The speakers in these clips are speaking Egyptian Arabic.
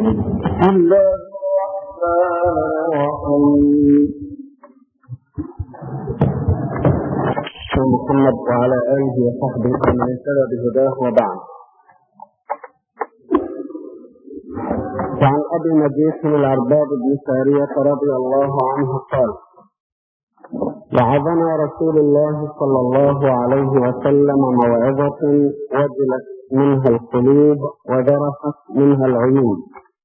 بسم الله الرحمن الرحيم محمد وعلى آله وصحبه ومن اهتدى بهداه وبعد وعن أبي نجيح العرباض بن سارية رضي الله عنه قال وعظنا رسول الله صلى الله عليه وسلم موعظة وجلت منها القلوب وذرفت منها العيون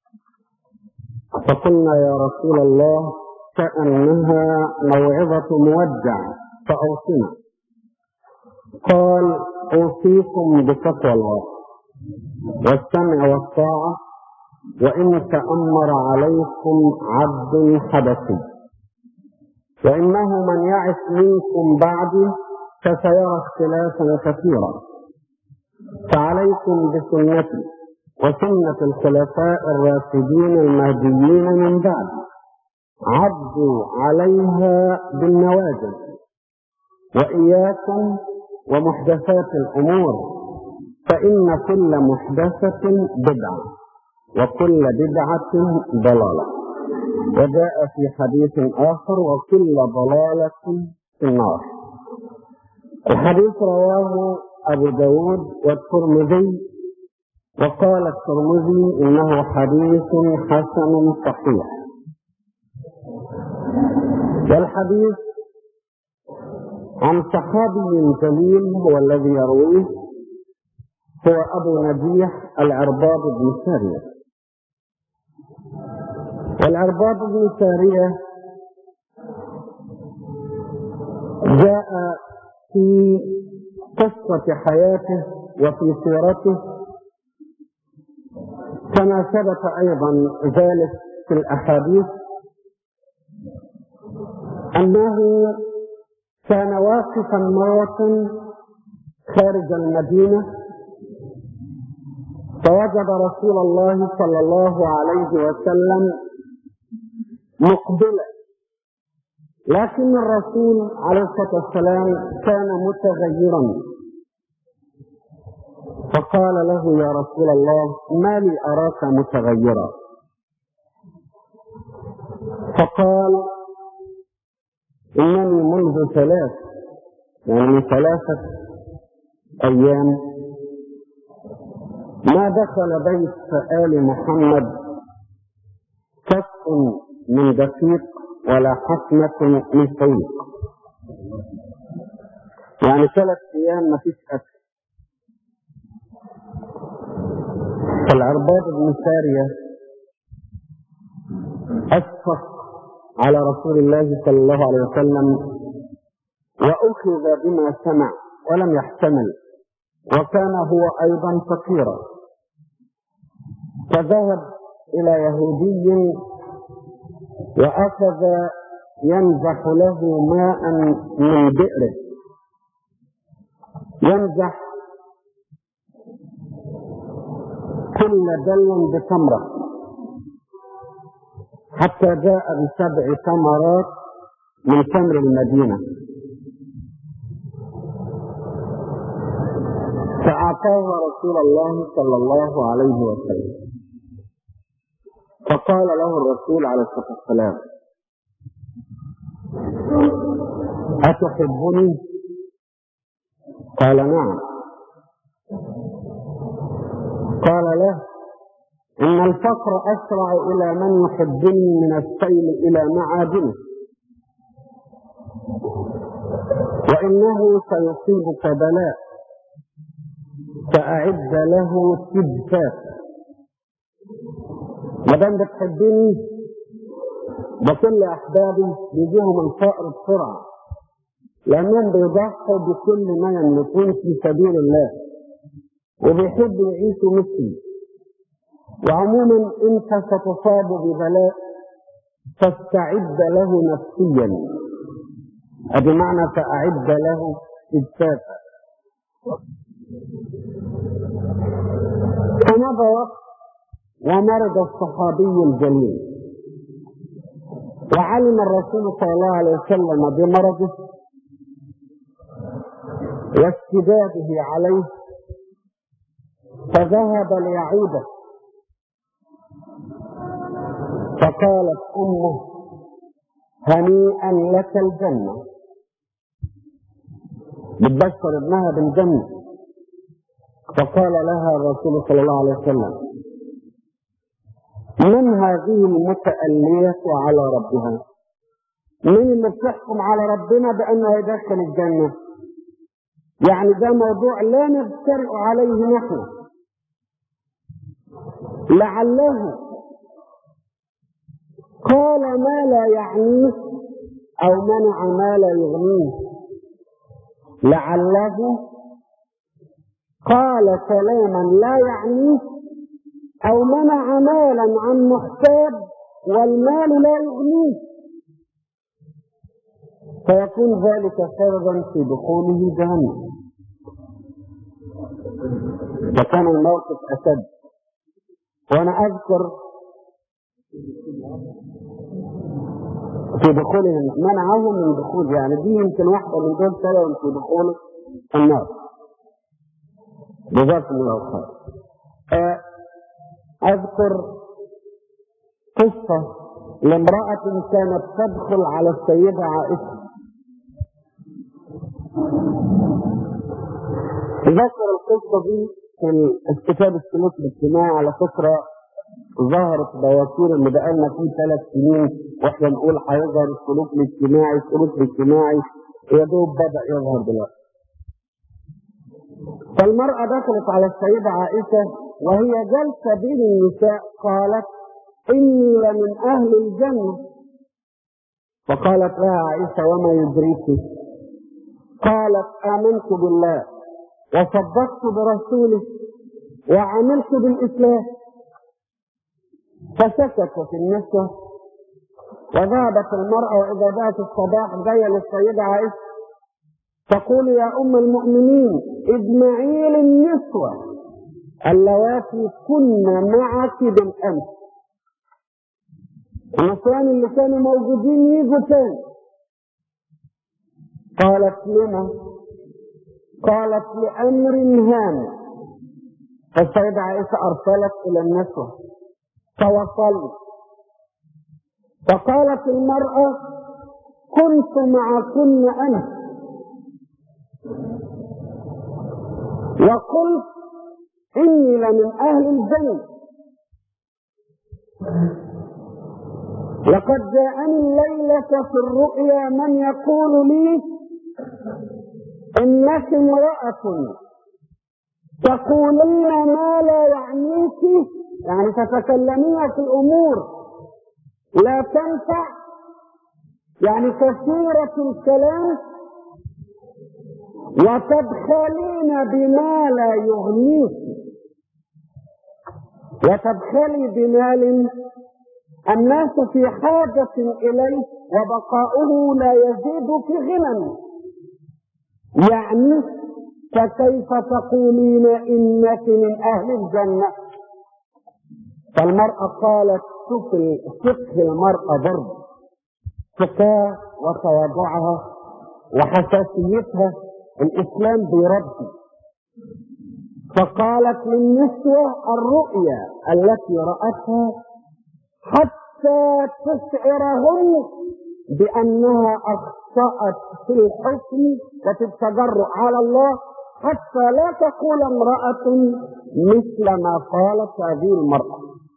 فقلنا يا رسول الله كأنها موعظة مودع فأوصنا قال أوصيكم بتقوى الله والسمع والطاعة وإن تأمر عليكم عبد حبشي وإنه من يعش منكم بعدي فسيرى اختلافا كثيرا فعليكم بسنتي وسنة الخلفاء الراشدين المهديين من بعد عضوا عليها بالنواجذ وإياكم ومحدثات الأمور فإن كل محدثة بدعة وكل بدعة ضلالة وجاء في حديث آخر وكل ضلالة في النار الحديث رواه أبو داود والترمذي وقال الترمذي إنه حديث حسن صحيح والحديث عن صحابي جليل هو الذي يرويه هو أبو نجيح العرباض بن سارية والعرباض بن سارية جاء في قصة حياته وفي سيرته كما ثبت أيضا ذلك في الأحاديث أنه كان واقفا مرة خارج المدينة فوجد رسول الله صلى الله عليه وسلم مقبلا لكن الرسول عليه الصلاة والسلام كان متغيرا فقال له يا رسول الله ما لي أراك متغيرا فقال إنني منذ ثلاث يعني من ثلاثة أيام ما دخل بيت آل محمد كف من دقيق ولا حسنة من سيء يعني ثلاث أيام ما فيش أكل فالعرباض بن سارية أشفق على رسول الله صلى الله عليه وسلم وأخذ بما سمع ولم يحتمل وكان هو أيضا فقيرا فذهب إلى يهودي وأخذ ينزح له ماء من بئره ينزح كل دل بتمرة حتى جاء بسبع ثمرات من تمر المدينة فأعطاها رسول الله صلى الله عليه وسلم فقال له الرسول عليه الصلاة والسلام أتحبني؟ قال نعم قال له إن الفقر أسرع إلى من يحبني من السيل إلى معادنه وإنه سيصيبك بلاء فأعد له سبتات ما دام بتحبني بكل أحبابي بيجيهم الفقر بسرعة لأنهم بيضحوا بكل ما يملكون في سبيل الله وبيحبوا يعيشوا مثلي وعموما انت ستصاب ببلاء فاستعد له نفسيا ادي معنى فاعد له اجتافا فمضى وقت ومرض الصحابي الجليل وعلم الرسول صلى الله عليه وسلم بمرضه واشتداده عليه فذهب ليعوده فقالت أمه هنيئا لك الجنة بتبشر ابنها بالجنة فقال لها الرسول صلى الله عليه وسلم من هذه المتألية على ربها من اللي بتحكم على ربنا بأنه يدخل الجنة يعني ده موضوع لا نجترئ عليه نحن لعله قال ما لا يعنيه أو منع ما لا يغنيه لعله قال كلاما لا يعنيه أو منع مالا عن محتاج والمال لا يغنيه فيكون ذلك سببا في دخوله جهنم فكان الموقف أشد وأنا أذكر في دخولهم منعهم من دخول يعني دي يمكن واحدة من دول سبب في دخول النار جزاكم الله خير أذكر قصة لامرأة كانت تدخل على السيدة عائشة ذكر القصة دي في الكتاب السلوك الاجتماعي على فكرة ظهرت بواسير اللي بقالنا فيه ثلاث سنين واحنا نقول هيظهر السلوك الاجتماعي السلوك الاجتماعي يا دوب بدأ يظهر دلوقتي. فالمرأة دخلت على السيدة عائشة وهي جالسة بين النساء قالت إني لمن أهل الجنة فقالت لها عائشة وما يدريك قالت آمنت بالله وصدقت برسوله وعملت بالإسلام فسكتت النسوة وذهبت المرأة وإذا جاءت الصباح جاية للسيدة عائشة تقول يا أم المؤمنين اجمعي للنسوة اللواتي كن معك بالأمس النسوان اللي كانوا موجودين يجوا تاني قالت لنا قالت لأمر هام فالسيدة عائشة أرسلت إلى النسوة فوصلت فقالت المرأة كنت معكن أنا وقلت إني لمن أهل الجنة لقد جاءني الليلة في الرؤيا من يقول لي إنك امرأة تقولين ما لا يعنيك يعني تتكلمين في أمور لا تنفع يعني كثيرة الكلام وتبخلين بما لا يغنيك وتبخلي بمال الناس في حاجة إليه وبقاؤه لا يزيدك غنى يعني فكيف تقولين إنك من أهل الجنة فالمرأة قالت شوف فقه المرأة برضه فقهها وتواضعها وحساسيتها الإسلام بيربي فقالت للنسوة الرؤيا التي رأتها حتى تشعرهن بأنها أخطأت في الحكم وفي التجرؤ على الله حتى لا تقول امرأة مثل ما قالت هذه المرأة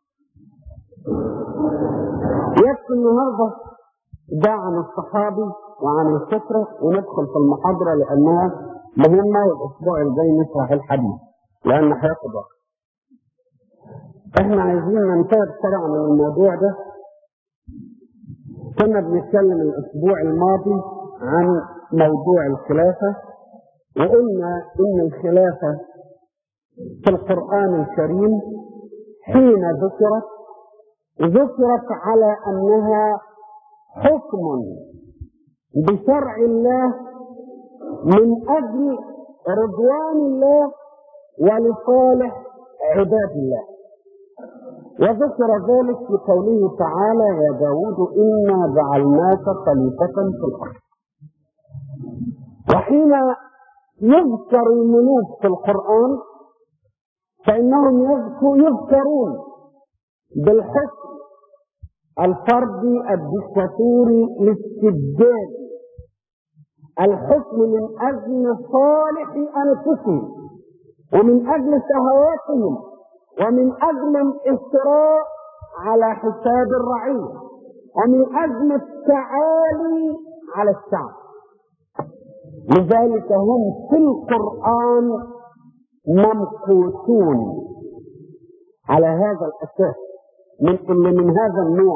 يكفي النهارده ده عن الصحابي وعن الفكرة وندخل في المحاضرة لأنها مهمة والأسبوع الجاي نشرح الحديث لأن هياخد وقت. احنا عايزين ننتهي بسرعة من الموضوع ده كنا بنتكلم الأسبوع الماضي عن موضوع الخلافة وقلنا إن الخلافة في القرآن الكريم حين ذكرت ذكرت على أنها حكم بشرع الله من أجل رضوان الله ولصالح عباد الله وذكر ذلك في قوله تعالى يا داود إنا جعلناك خليفة في الأرض وحين يذكر الملوك في القرآن فإنهم يذكرون بالحكم الفردي الدكتاتوري الاستبداد الحكم من اجل صالح انفسهم ومن اجل شهواتهم ومن اجل الاثراء على حساب الرعيه ومن اجل التعالي على الشعب لذلك هم في القران ممقوتون على هذا الاساس من اللي من هذا النوع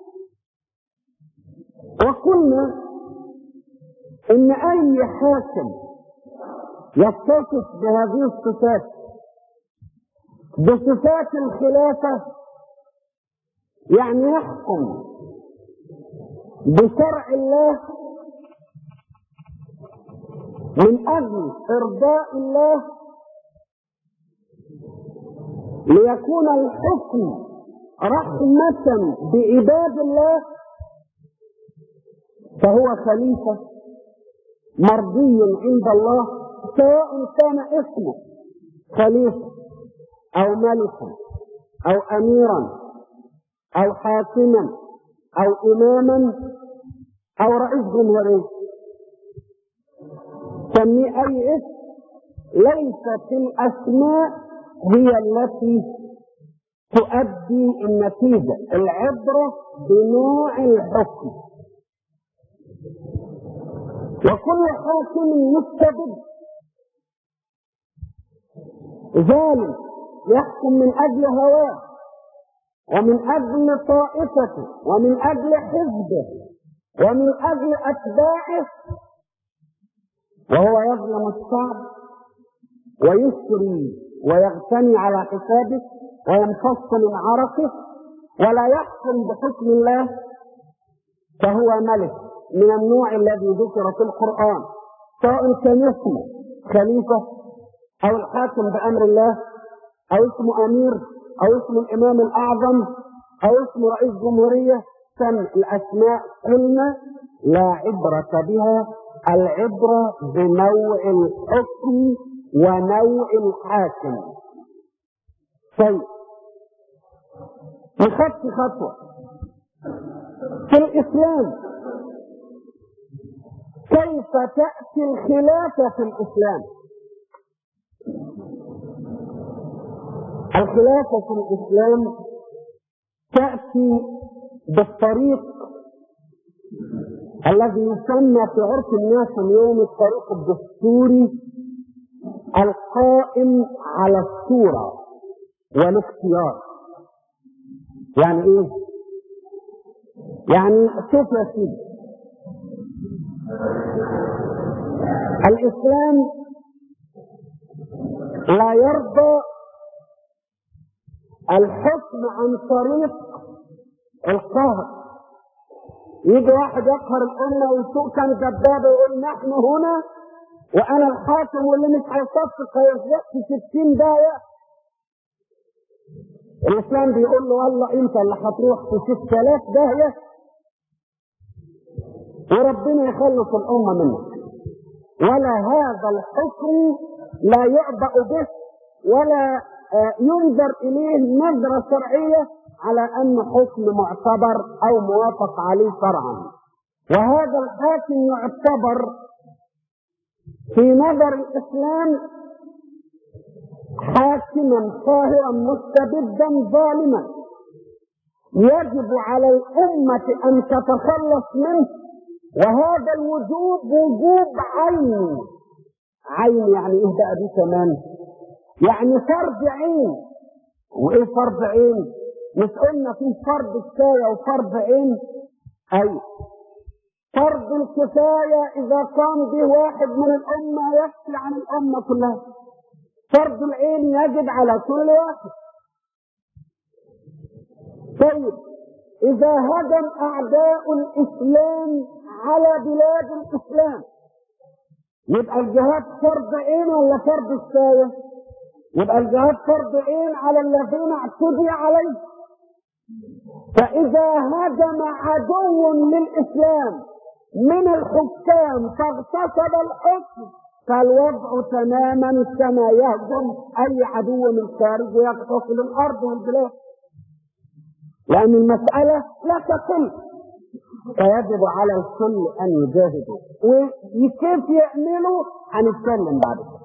وقلنا ان اي حاكم يتصف بهذه الصفات بصفات الخلافة يعني يحكم بشرع الله من اجل ارضاء الله ليكون الحكم رحمة بعباد الله فهو خليفة مرضي عند الله سواء كان اسمه خليفة أو ملكا أو أميرا أو حاكما أو إماما أو رئيس جمهورية سميه أي اسم ليست الأسماء هي التي تؤدي النتيجة العبرة بنوع الحكم وكل حاكم مستبد ظالم يحكم من اجل هواه ومن اجل طائفته ومن اجل حزبه ومن اجل اتباعه وهو يظلم الشعب ويسري ويغتني على حسابه ويمتص من عرقه ولا يحكم بحكم الله فهو ملك من النوع الذي ذكر في القرآن سواء كان اسمه خليفة أو الحاكم بأمر الله أو اسمه أمير أو اسم الإمام الأعظم أو اسم رئيس جمهورية سم الأسماء قلنا لا عبرة بها العبرة بنوع الحكم ونوع الحاكم طيب نخطي خطوة في الإسلام كيف تأتي الخلافة في الإسلام الخلافة في الإسلام تأتي بالطريق الذي يسمى في عرف الناس اليوم الطريق الدستوري القائم على الصورة والاختيار يعني ايه يعني شوف يا سيدي الإسلام لا يرضى الحكم عن طريق القهر يجي واحد يقهر الأمة ويسوق كان دبابة ويقول نحن هنا وأنا الحاكم واللي مش هيصفق هيزق في 60 داية الإسلام بيقول له والله أنت اللي هتروح في 6000 داهية وربنا يخلص الأمة منك ولا هذا الحكم لا يعبأ به ولا ينظر إليه نظرة شرعية على أنه حكم معتبر أو موافق عليه شرعا وهذا الحاكم يعتبر في نظر الإسلام حاكما قاهرا مستبدا ظالما يجب على الأمة أن تتخلص منه وهذا الوجوب وجوب عيني عين يعني ايه بقى دي كمان يعني فرض عين وايه فرض عين مش قلنا في فرض كفايه وفرض عين اي فرض الكفايه اذا قام به واحد من الامه يكفي عن الامه كلها فرض العين يجب على كل واحد طيب اذا هدم اعداء الاسلام على بلاد الاسلام يبقى الجهاد فرض عين ولا فرض كفايه يبقى الجهاد فرض عين على الذين اعتدي عليه فاذا هدم عدو للاسلام من الحكام فاغتصب الحكم فالوضع تماما كما يهجم اي عدو من الخارج ويغتصب الارض والبلاد لأن المسألة لا تقل فيجب على الكل أن يجاهدوا وكيف يعملوا هنتكلم بعد كده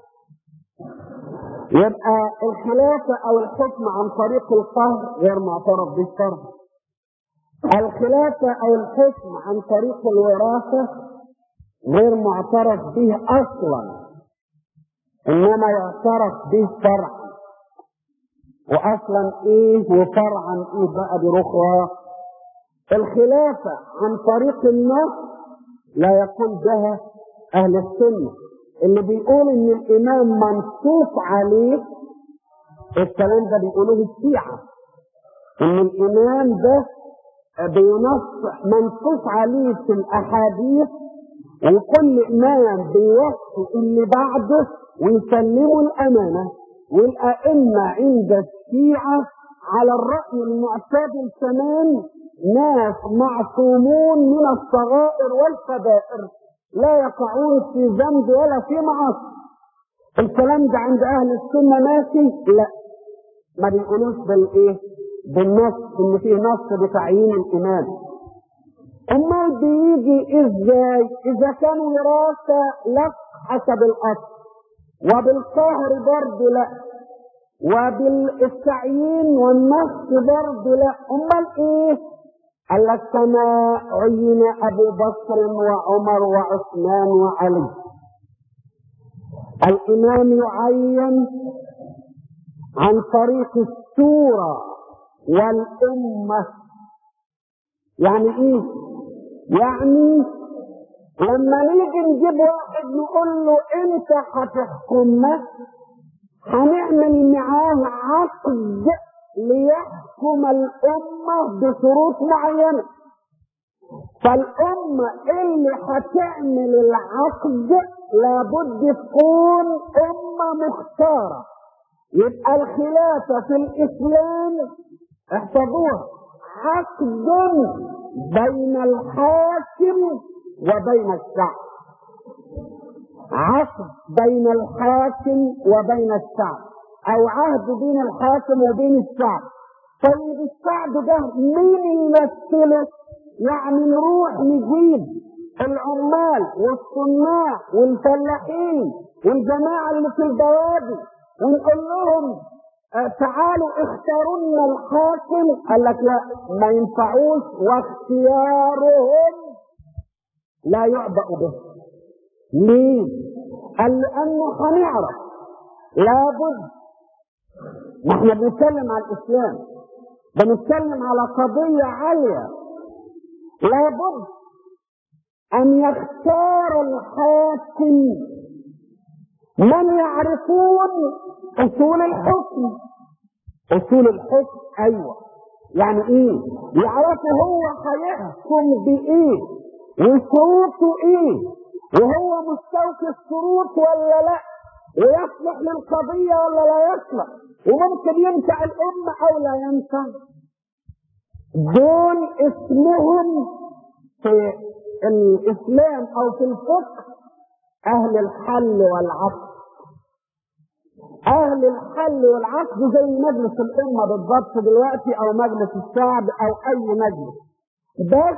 يبقى الخلافة أو الحكم عن طريق القهر غير معترف به شرعا الخلافة أو الحكم عن طريق الوراثة غير معترف به أصلا إنما يعترف به شرعا وأصلا إيه وفرعا إيه بقى برخوة الخلافة عن طريق النص لا يقول بها أهل السنة اللي بيقول إن الإمام منصوص عليه الكلام ده بيقولوه الشيعة إن الإمام ده بينص منصوص عليه في الأحاديث وكل إمام بيوصي اللي بعده ويسلموا الأمانة والأئمة عند الشيعة على الرأي المعتدل كمان ناس معصومون من الصغائر والكبائر لا يقعون في ذنب ولا في معاصي الكلام ده عند اهل السنه ماشي لا ما بيقولوش بالايه بالنص ان فيه نص بتعيين الامام امال بيجي ازاي اذا كان وراثه لك حسب الاصل وبالقهر برضه لا وبالتعيين والنص برضه لا امال ايه قال لك كما عين ابو بكر وعمر وعثمان وعلي الامام يعين عن طريق السوره والامه يعني ايه يعني لما نيجي نجيب واحد نقول له انت هتحكمنا هنعمل معاه عقد ليحكم الأمة بشروط معينة فالأمة اللي هتعمل العقد لابد تكون أمة مختارة يبقى الخلافة في الإسلام احفظوها عقد بين الحاكم وبين الشعب عقد بين الحاكم وبين الشعب او عهد بين الحاكم وبين الشعب طيب الشعب ده مين يمثله يعني نروح نجيب العمال والصناع والفلاحين والجماعة اللي في البوادي ونقول لهم آه تعالوا اختاروا لنا الحاكم قال لك لا ما ينفعوش واختيارهم لا يعبأ به ليه؟ قال لأنه هنعرف لابد ما احنا بنتكلم على الاسلام بنتكلم على قضية عالية لابد ان يختار الحاكم من يعرفون اصول الحكم اصول الحكم ايوه يعني ايه يعرفوا هو هيحكم بايه وشروطه ايه وهو مستوفي الشروط ولا لا ويصلح للقضية ولا لا يصلح وممكن ينفع الأمة أو لا ينفع دول اسمهم في الإسلام أو في الفقه أهل الحل والعقد أهل الحل والعقد زي مجلس الأمة بالضبط دلوقتي أو مجلس الشعب أو أي مجلس بس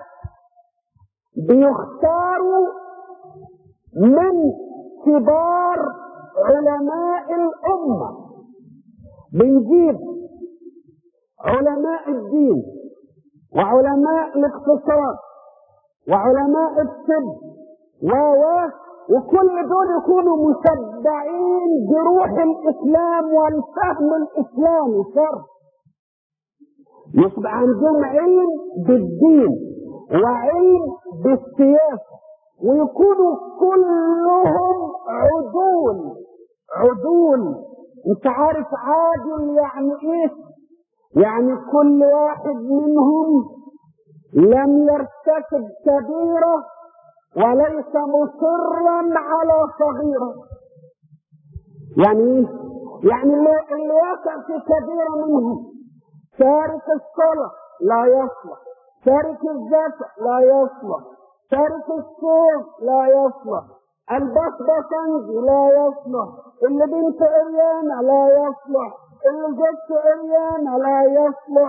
بيختاروا من كبار علماء الأمة بنجيب علماء الدين وعلماء الاقتصاد وعلماء الطب و وكل دول يكونوا مشبعين بروح الإسلام والفهم الإسلامي شر يبقى عندهم علم بالدين وعلم بالسياسة ويكونوا كلهم عدول عدول انت عارف عادل يعني ايه يعني كل واحد منهم لم يرتكب كبيرة وليس مصرا على صغيرة يعني ايه يعني اللي, اللي يقع في كبيرة منهم تارك الصلاة لا يصلح تارك الزكاة لا يصلح تارك الصوم لا يصلح البصبصنجي لا يصلح اللي بنت عريانة لا يصلح اللي جت عريانة لا يصلح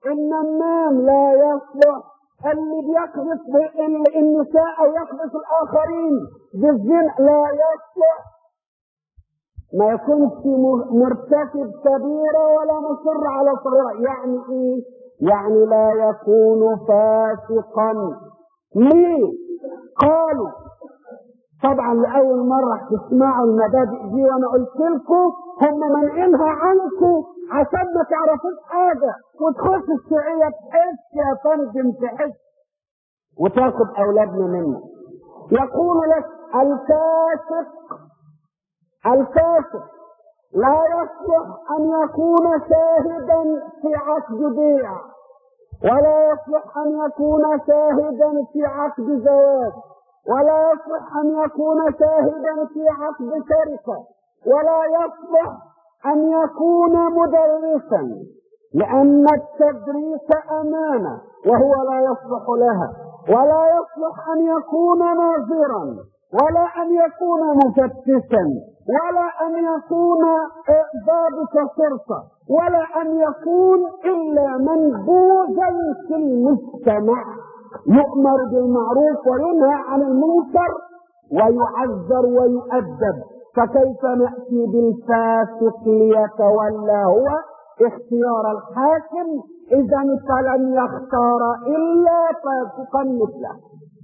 النمام لا يصلح اللي بيقذف ب- النساء او يقذف الاخرين بالزنا لا يصلح ما يكونش م- مرتكب كبيره ولا مصر على صغيره يعني ايه يعني لا يكون فاسقا ليه قالوا طبعا لاول مره تسمعوا المبادئ دي وانا قلت لكم هم منقلها عنكم عشان ما تعرفوش حاجه وتخش الشيعيه تحس يا فندم تحس وتاخد اولادنا منه يقول لك الفاسق الفاسق لا يصلح ان يكون شاهدا في عقد بيع ولا يصلح ان يكون شاهدا في عقد زواج ولا يصلح ان يكون شاهدا في عقد شركه ولا يصلح ان يكون مدرسا لان التدريس امانه وهو لا يصلح لها ولا يصلح ان يكون ناظرا ولا ان يكون مفتشا ولا ان يكون آه، ضابط شرطه ولا ان يكون الا منبوذا في المجتمع يؤمر بالمعروف وينهى عن المنكر ويعذر ويؤدب فكيف ناتي بالفاسق ليتولى هو اختيار الحاكم اذا فلن يختار الا فاسقا مثله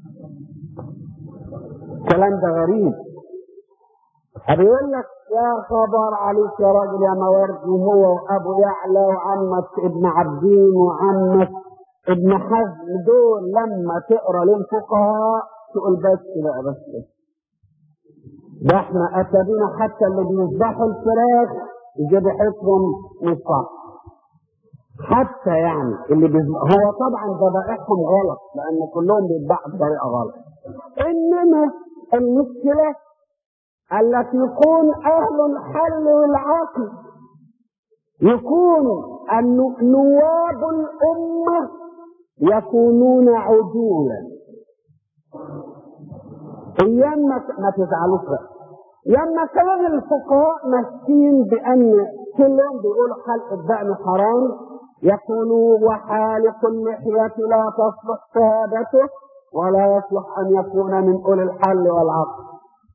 الكلام ده غريب بيقول لك يا خبر عليك يا راجل يا موارد وهو وابو يعلى وعمك ابن عبدين وعمك ابن حزم دول لما تقرا للفقهاء تقول بس بقى بس ده احنا اتى حتى اللي بيذبحوا الفراخ يجيبوا حكم مش صح حتى يعني اللي بيذبح هو طبعا ذبائحهم غلط لان كلهم بيذبحوا بطريقه غلط انما المشكله التي يكون اهل الحل والعقل يكون أن نواب الامه يكونون عدولا ايام ما ما تزعلوش بقى لما كان الفقهاء ماشيين بان كلهم بيقولوا حلق الدقن حرام يقولوا وحالق اللحية لا تصلح شهادته ولا يصلح ان يكون من اولي الحل والعقل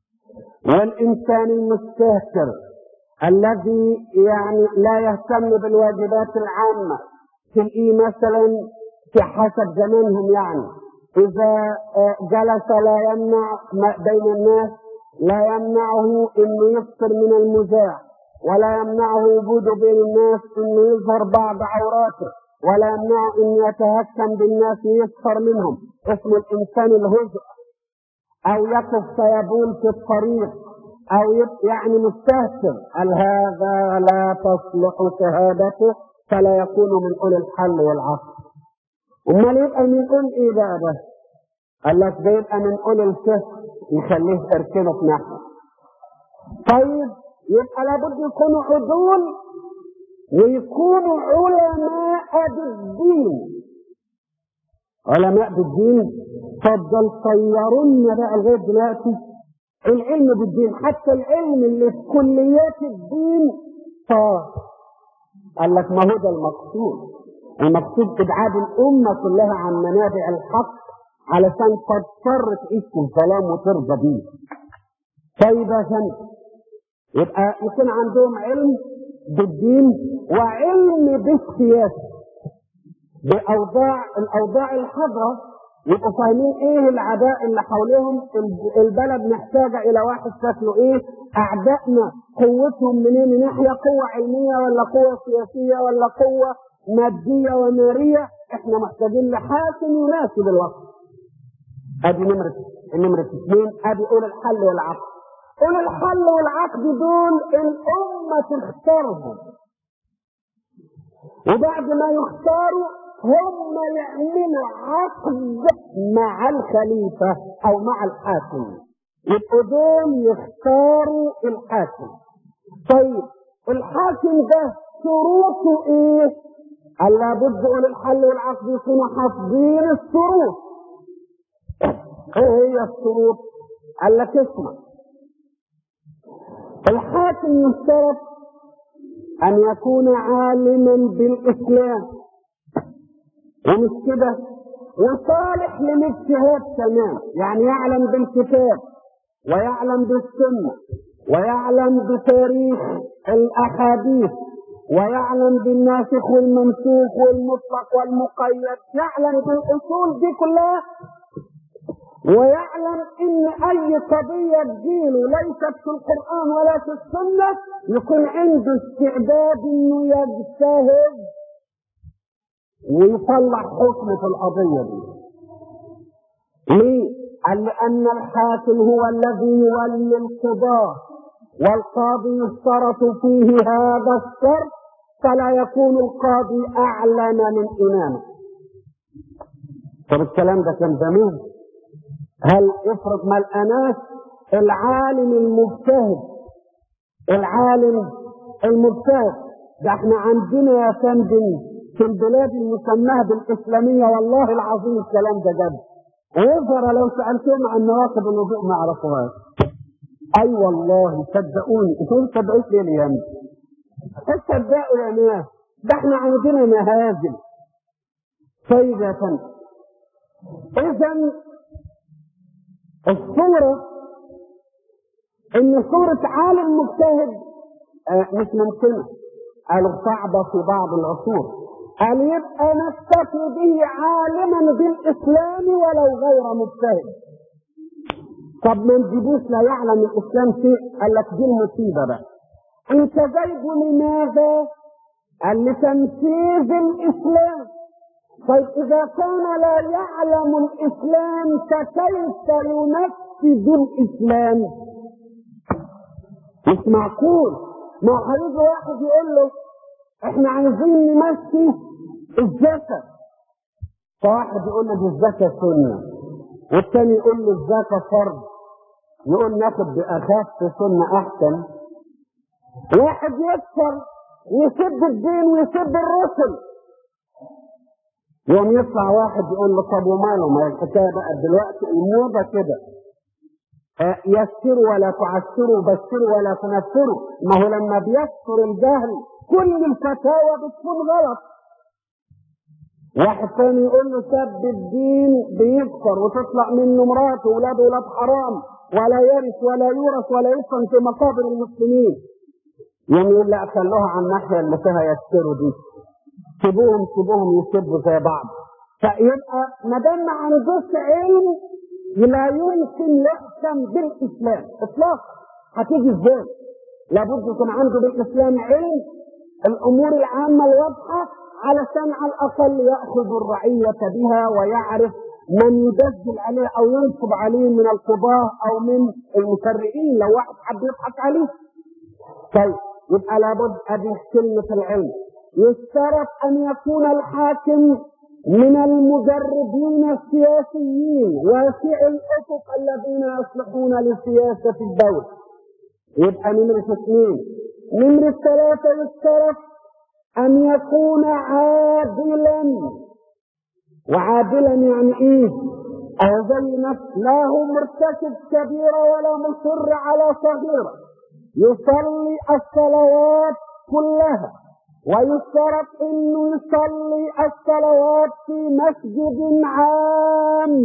والانسان المستهتر الذي يعني لا يهتم بالواجبات العامة تلاقيه مثلا في حسب زمانهم يعني إذا آه، جلس لا يمنع ما بين الناس لا يمنعه انه يفطر من المزاح ولا يمنعه وجوده بين الناس انه يظهر بعض عوراته ولا يمنعه انه يتهكم بالناس يسخر منهم اسم الانسان الهزء او يقف فيبول في الطريق او يب- يعني مستهتر قال هذا لا تصلح شهادته فلا يكون من اولي الحل والعقل امال يبقى من اولي ايه بقى ده قال لك ده يبقى من اولي الفقه يخليه تركنه في ناحيه طيب يبقى لابد يكونوا عدول ويكونوا علماء بالدين علماء بالدين فضل طيرونا بقى لغايه دلوقتي العلم بالدين حتى العلم اللي في كليات الدين طار قال لك ما هو ده المقصود المقصود ابعاد الامه كلها عن منابع الحق علشان تضطر تعيش في الظلام وترضى بيه طيب يا فندم يبقى يكون عندهم علم بالدين وعلم بالسياسه باوضاع الاوضاع الحاضره يبقوا فاهمين ايه العداء اللي حواليهم الب- البلد محتاجه الى واحد شكله ايه اعدائنا قوتهم منين من ناحيه قوه علميه ولا قوه سياسيه ولا قوه ماديه وناريه احنا محتاجين لحاكم يناسب الوقت ادي نمره نمره اثنين ادي اولى الحل والعقد اولى الحل والعقد دول الامه تختارهم وبعد ما يختاروا هم يعملوا عقد مع الخليفة أو مع الحاكم يبقوا دول يختاروا الحاكم طيب الحاكم ده شروطه ايه؟ قال لابد أولي الحل والعقد يكونوا حافظين الشروط ايه هي الشروط؟ قال لك اسمع الحاكم يشترط أن يكون عالما بالإسلام ومش كده وصالح للاجتهاد كمان يعني يعلم بالكتاب ويعلم بالسنة ويعلم بتاريخ الأحاديث ويعلم بالناسخ والمنسوخ والمطلق والمقيد يعلم بالأصول دي كلها ويعلم ان اي قضية تجيله ليست في القرآن ولا في السنة يكون عنده استعداد انه يجتهد ويطلع حكم في القضية دي ليه؟ قال لأن الحاكم هو الذي يولي القضاة والقاضي يشترط فيه هذا الشرط فلا يكون القاضي أعلم من إمامه طب الكلام ده كان زمان هل افرض ما الأناس العالم المجتهد العالم المجتهد ده احنا عندنا يا فندم في البلاد المسماة بالإسلامية والله العظيم الكلام ده جد ويظهر لو سألتهم عن نواقض الوضوء ما يعرفوهاش أي والله صدقوني انتوا صدقوش ليه الأيام تصدقوا يا ناس ده احنا عندنا مهازل طيب يا فندم إذا الصورة إن صورة عالم مجتهد آه مش ممكنة قالوا صعبة في بعض العصور قال يبقى نكتفي به عالما بالإسلام ولو غير مجتهد طب ما نجيبوش لا يعلم الإسلام شيء قال لك دي المصيبة بقى أنت جايبه لماذا؟ قال لتنفيذ الإسلام طيب إذا كان لا يعلم الإسلام فكيف ينفذ الإسلام؟ مش معقول ما هيجي واحد يقول له احنا عايزين نمشي الزكاة فواحد يقول له دي الزكاة سنة والتاني يقول له الزكاة فرض يقول ناخد بأخف سنة أحسن واحد يكسر يسب الدين ويسب الرسل يوم يطلع واحد يقول له طب وماله ما الحكايه بقى دلوقتي الموضه كده يسروا ولا تعسروا بشروا ولا تنفروا ما هو لما بيكثر الجهل كل الفتاوى بتكون غلط واحد تاني يقول له سب الدين بيكثر وتطلع منه مراته ولاده ولاد حرام ولا يرث ولا يورث ولا يدفن في مقابر المسلمين يوم يقول لا خلوها على الناحيه اللي فيها يسروا دي سيبوهم سيبوهم يسبوا زي بعض فيبقى ما دام ما عندوش علم لا يمكن يحكم بالاسلام اطلاقا هتيجي ازاي؟ لابد يكون عنده بالاسلام علم الامور العامه الواضحه علشان على الاقل ياخذ الرعيه بها ويعرف من يدجل عليه او ينصب عليه من القضاه او من المشرعين لو واحد حب يضحك عليه. طيب يبقى لابد ادي كلمه العلم. يشترط ان يكون الحاكم من المجربين السياسيين واسع الافق الذين يصلحون لسياسه الدوله. يبقى نمرة اثنين نمرة ثلاثة يشترط أن يكون عادلا وعادلا يعني إيه؟ أو زي نفس لا هو مرتكب كبيرة ولا مصر على صغيرة يصلي الصلوات كلها ويشترط انه يصلي الصلوات في مسجد عام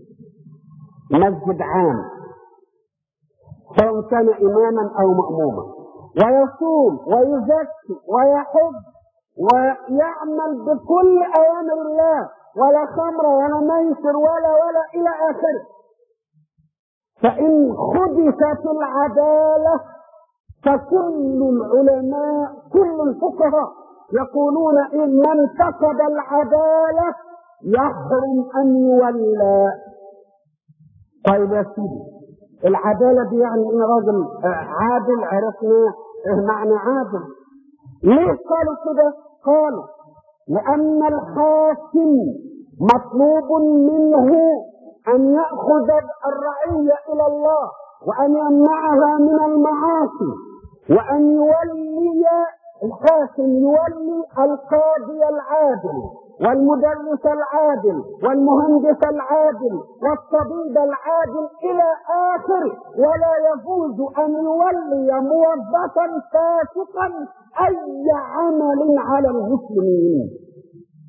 مسجد عام سواء كان اماما او ماموما ويصوم ويزكي ويحج ويعمل بكل اوامر الله ولا خمر ولا ميسر ولا ولا الى اخره فان خدشت العداله فكل العلماء كل الفقهاء يقولون ان من فقد العداله يحرم ان يولى طيب يا سيدي العدالة دي يعني ايه راجل عادل عرفنا ايه معنى عادل ليه قالوا كده قالوا لان الحاكم مطلوب منه ان يأخذ الرعية الى الله وان يمنعها من المعاصي وان يولي الحاكم يولي القاضي العادل والمدرس العادل والمهندس العادل والطبيب العادل الى اخره ولا يجوز ان يولي موظفا فاسقا اي عمل على المسلمين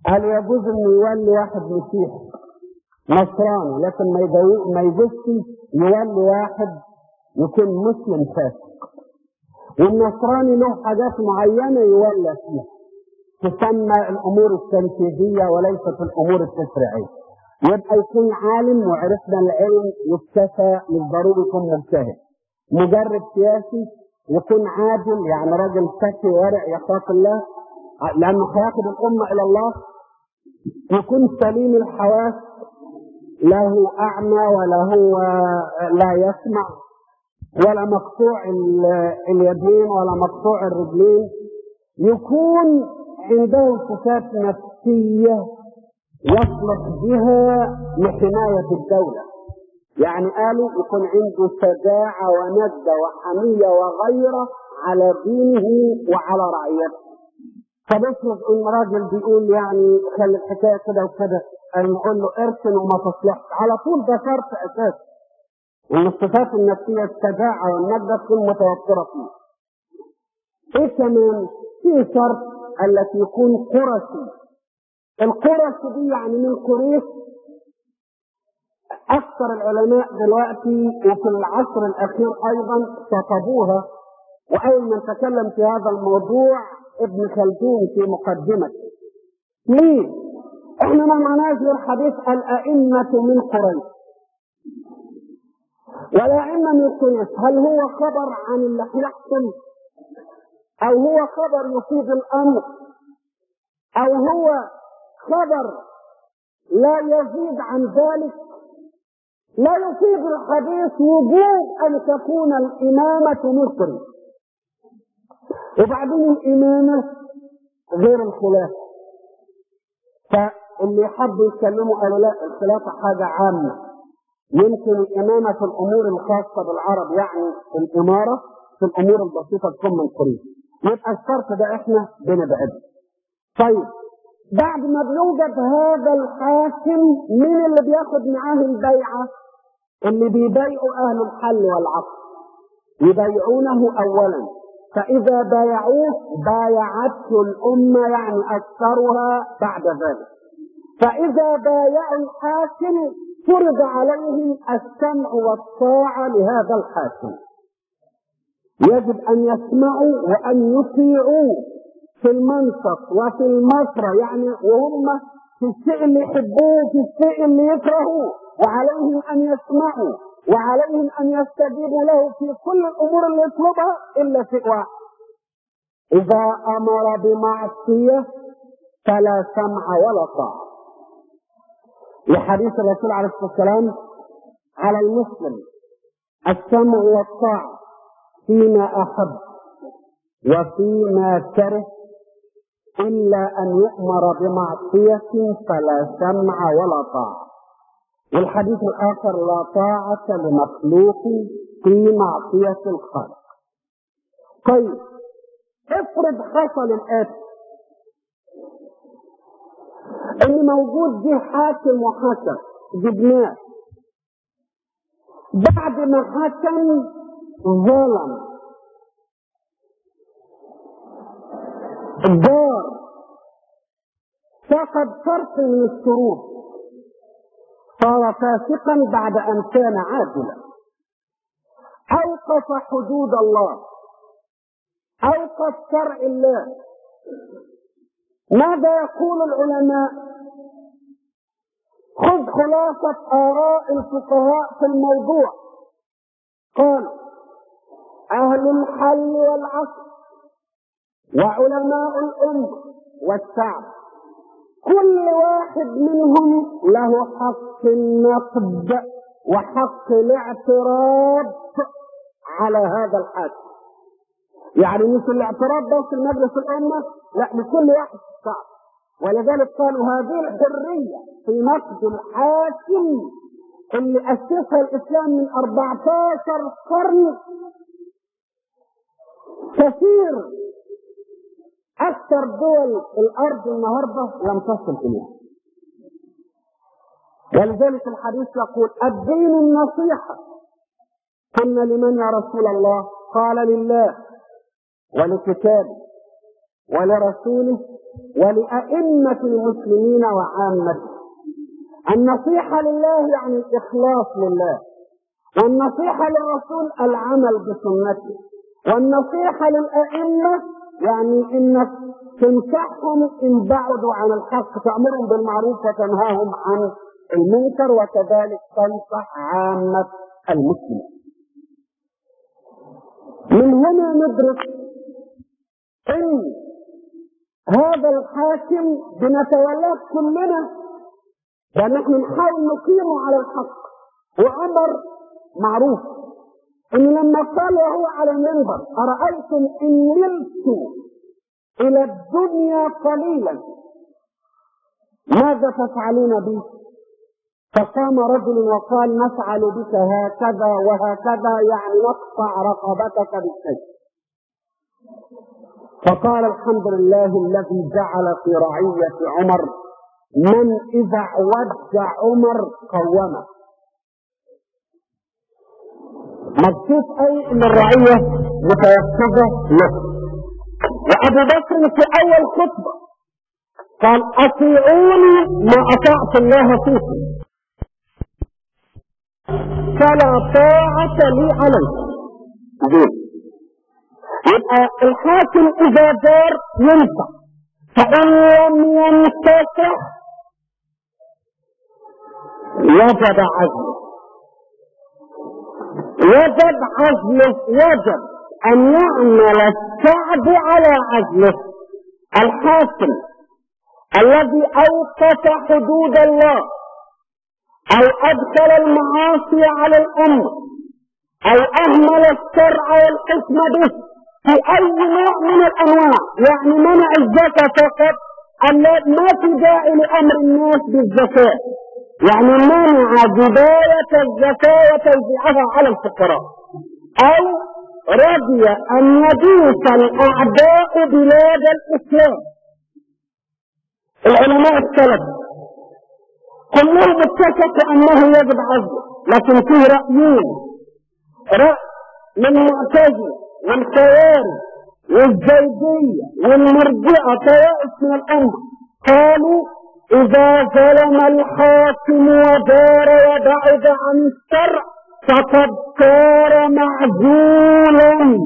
قال يجوز انه يولي واحد مسيحي نصراني لكن ما يجوز ما يجوزش يولي واحد يكون مسلم فاسق والنصراني له حاجات معينه يولى فيها تسمى الامور التنفيذيه وليست الامور التشريعيه يبقى يكون عالم وعرفنا العلم يكتفى مش ضروري يكون مجتهد مجرد سياسي يكون عادل يعني راجل ذكي ورع يخاف الله لانه هياخد الامه الى الله يكون سليم الحواس لا هو اعمى ولا هو لا يسمع ولا مقطوع اليدين ولا مقطوع الرجلين يكون عنده صفات نفسيه يصلح بها لحمايه الدوله يعني قالوا يكون عنده شجاعه ونجده وحميه وغيره على دينه وعلى رعيته طب افرض ان راجل بيقول يعني خلي الحكايه كده وكده نقول له ارسل وما تصلحش على طول ده شرط اساسي ان الصفات النفسيه الشجاعه والنجده تكون متوفره فيه. ايه كمان؟ في شرط التي يكون قرشي. القرش دي يعني من قريش اكثر العلماء دلوقتي وفي العصر الاخير ايضا شطبوها واول من تكلم في هذا الموضوع ابن خلدون في مقدمته. ليه؟ احنا ما معناش غير حديث الائمه من قريش. والائمه من قريش هل هو خبر عن اللي هيحصل؟ او هو خبر يفيد الامر؟ او هو خبر لا يزيد عن ذلك؟ لا يفيد الحديث وجوب ان تكون الامامه من قريش. وبعدين الامامه غير الخلافه. فاللي حبوا يتكلموا قالوا لا الخلافه حاجه عامه. يمكن الإمامة في الأمور الخاصة بالعرب يعني الإمارة في الأمور البسيطة تكون من قريب يبقى الشرط ده إحنا بنبعد طيب بعد ما بيوجد هذا الحاكم مين اللي بياخد معاه البيعة اللي بيبايعوا أهل الحل والعقد يبايعونه أولا فإذا بايعوه بايعته الأمة يعني أكثرها بعد ذلك فإذا بايعوا الحاكم فرض عليهم السمع والطاعة لهذا الحاكم يجب أن يسمعوا وأن يطيعوا في المنطق وفي المسرى يعني وهم في الشيء اللي يحبوه في الشيء اللي يكرهوه وعليهم أن يسمعوا وعليهم أن يستجيبوا له في كل الأمور اللي يطلبها إلا شيء واحد إذا أمر بمعصية فلا سمع ولا طاعة لحديث الرسول عليه الصلاه والسلام على المسلم السمع والطاعه فيما احب وفيما كره الا ان يؤمر بمعصيه فلا سمع ولا طاعه والحديث الاخر لا طاعه لمخلوق في معصيه الخالق طيب افرض حصل الاتي ان موجود جه حاكم وحكم جبناه بعد ما حكم ظلم الدار فقد شرط من الشروط صار فاسقا بعد ان كان عادلا اوقف حدود الله اوقف شرع الله ماذا يقول العلماء خذ خلاصة آراء الفقهاء في الموضوع قالوا أهل الحل والعقل وعلماء الأمة والشعب كل واحد منهم له حق النقد وحق الاعتراض على هذا الحاكم يعني مش الاعتراض بس المجلس الأمة لا لكل واحد في الشعب ولذلك قالوا هذه الحرية في نقد الحاكم اللي أسسها الإسلام من 14 قرن كثير أكثر دول الأرض النهاردة لم تصل إليها ولذلك الحديث يقول الدين النصيحة قلنا لمن يا رسول الله قال لله ولكتابه ولرسوله ولأئمة المسلمين وعامته النصيحة لله يعني الإخلاص لله والنصيحة للرسول العمل بسنته والنصيحة للأئمة يعني إنك تنصحهم إن بعدوا عن الحق تأمرهم بالمعروف وتنهاهم عن المنكر وكذلك تنصح عامة المسلمين من هنا ندرك ان هذا الحاكم بنتولاه كلنا ونحن نحاول نقيمه على الحق وعمر معروف ان لما قال وهو على المنبر ارايتم ان نلت الى الدنيا قليلا ماذا تفعلون بي فقام رجل وقال نفعل بك هكذا وهكذا يعني نقطع رقبتك بالسيف فقال الحمد لله الذي جعل في رعية عمر من إذا اعوج عمر قومه مكتوب أي إن الرعية متيسرة له وأبو بكر في أول خطبة قال أطيعوني ما أطعت الله فيكم فلا طاعة لي عليكم يبقى الحاكم إذا دار ينفع فإن لم ينتصح وجب عزله وجب عزله وجب أن يعمل الشعب على عزله الحاكم الذي أوقف حدود الله أو أدخل المعاصي على الأمة أو أهمل الشرع والحكم به في أي نوع من الأنواع يعني منع الزكاة فقط ما في داعي لأمر الناس بالزكاة يعني منع بداية الزكاة وتوزيعها على الفقراء أو رضي أن يدوس الأعداء بلاد الإسلام العلماء السلف كلهم اتفقوا أنه يجب عزله لكن فيه رأيين رأي من معتزلة والخوارج والزيدية والمرجئة طوائف من الأمة قالوا إذا ظلم الحاكم ودار وبعد عن الشرع فقد صار معزولا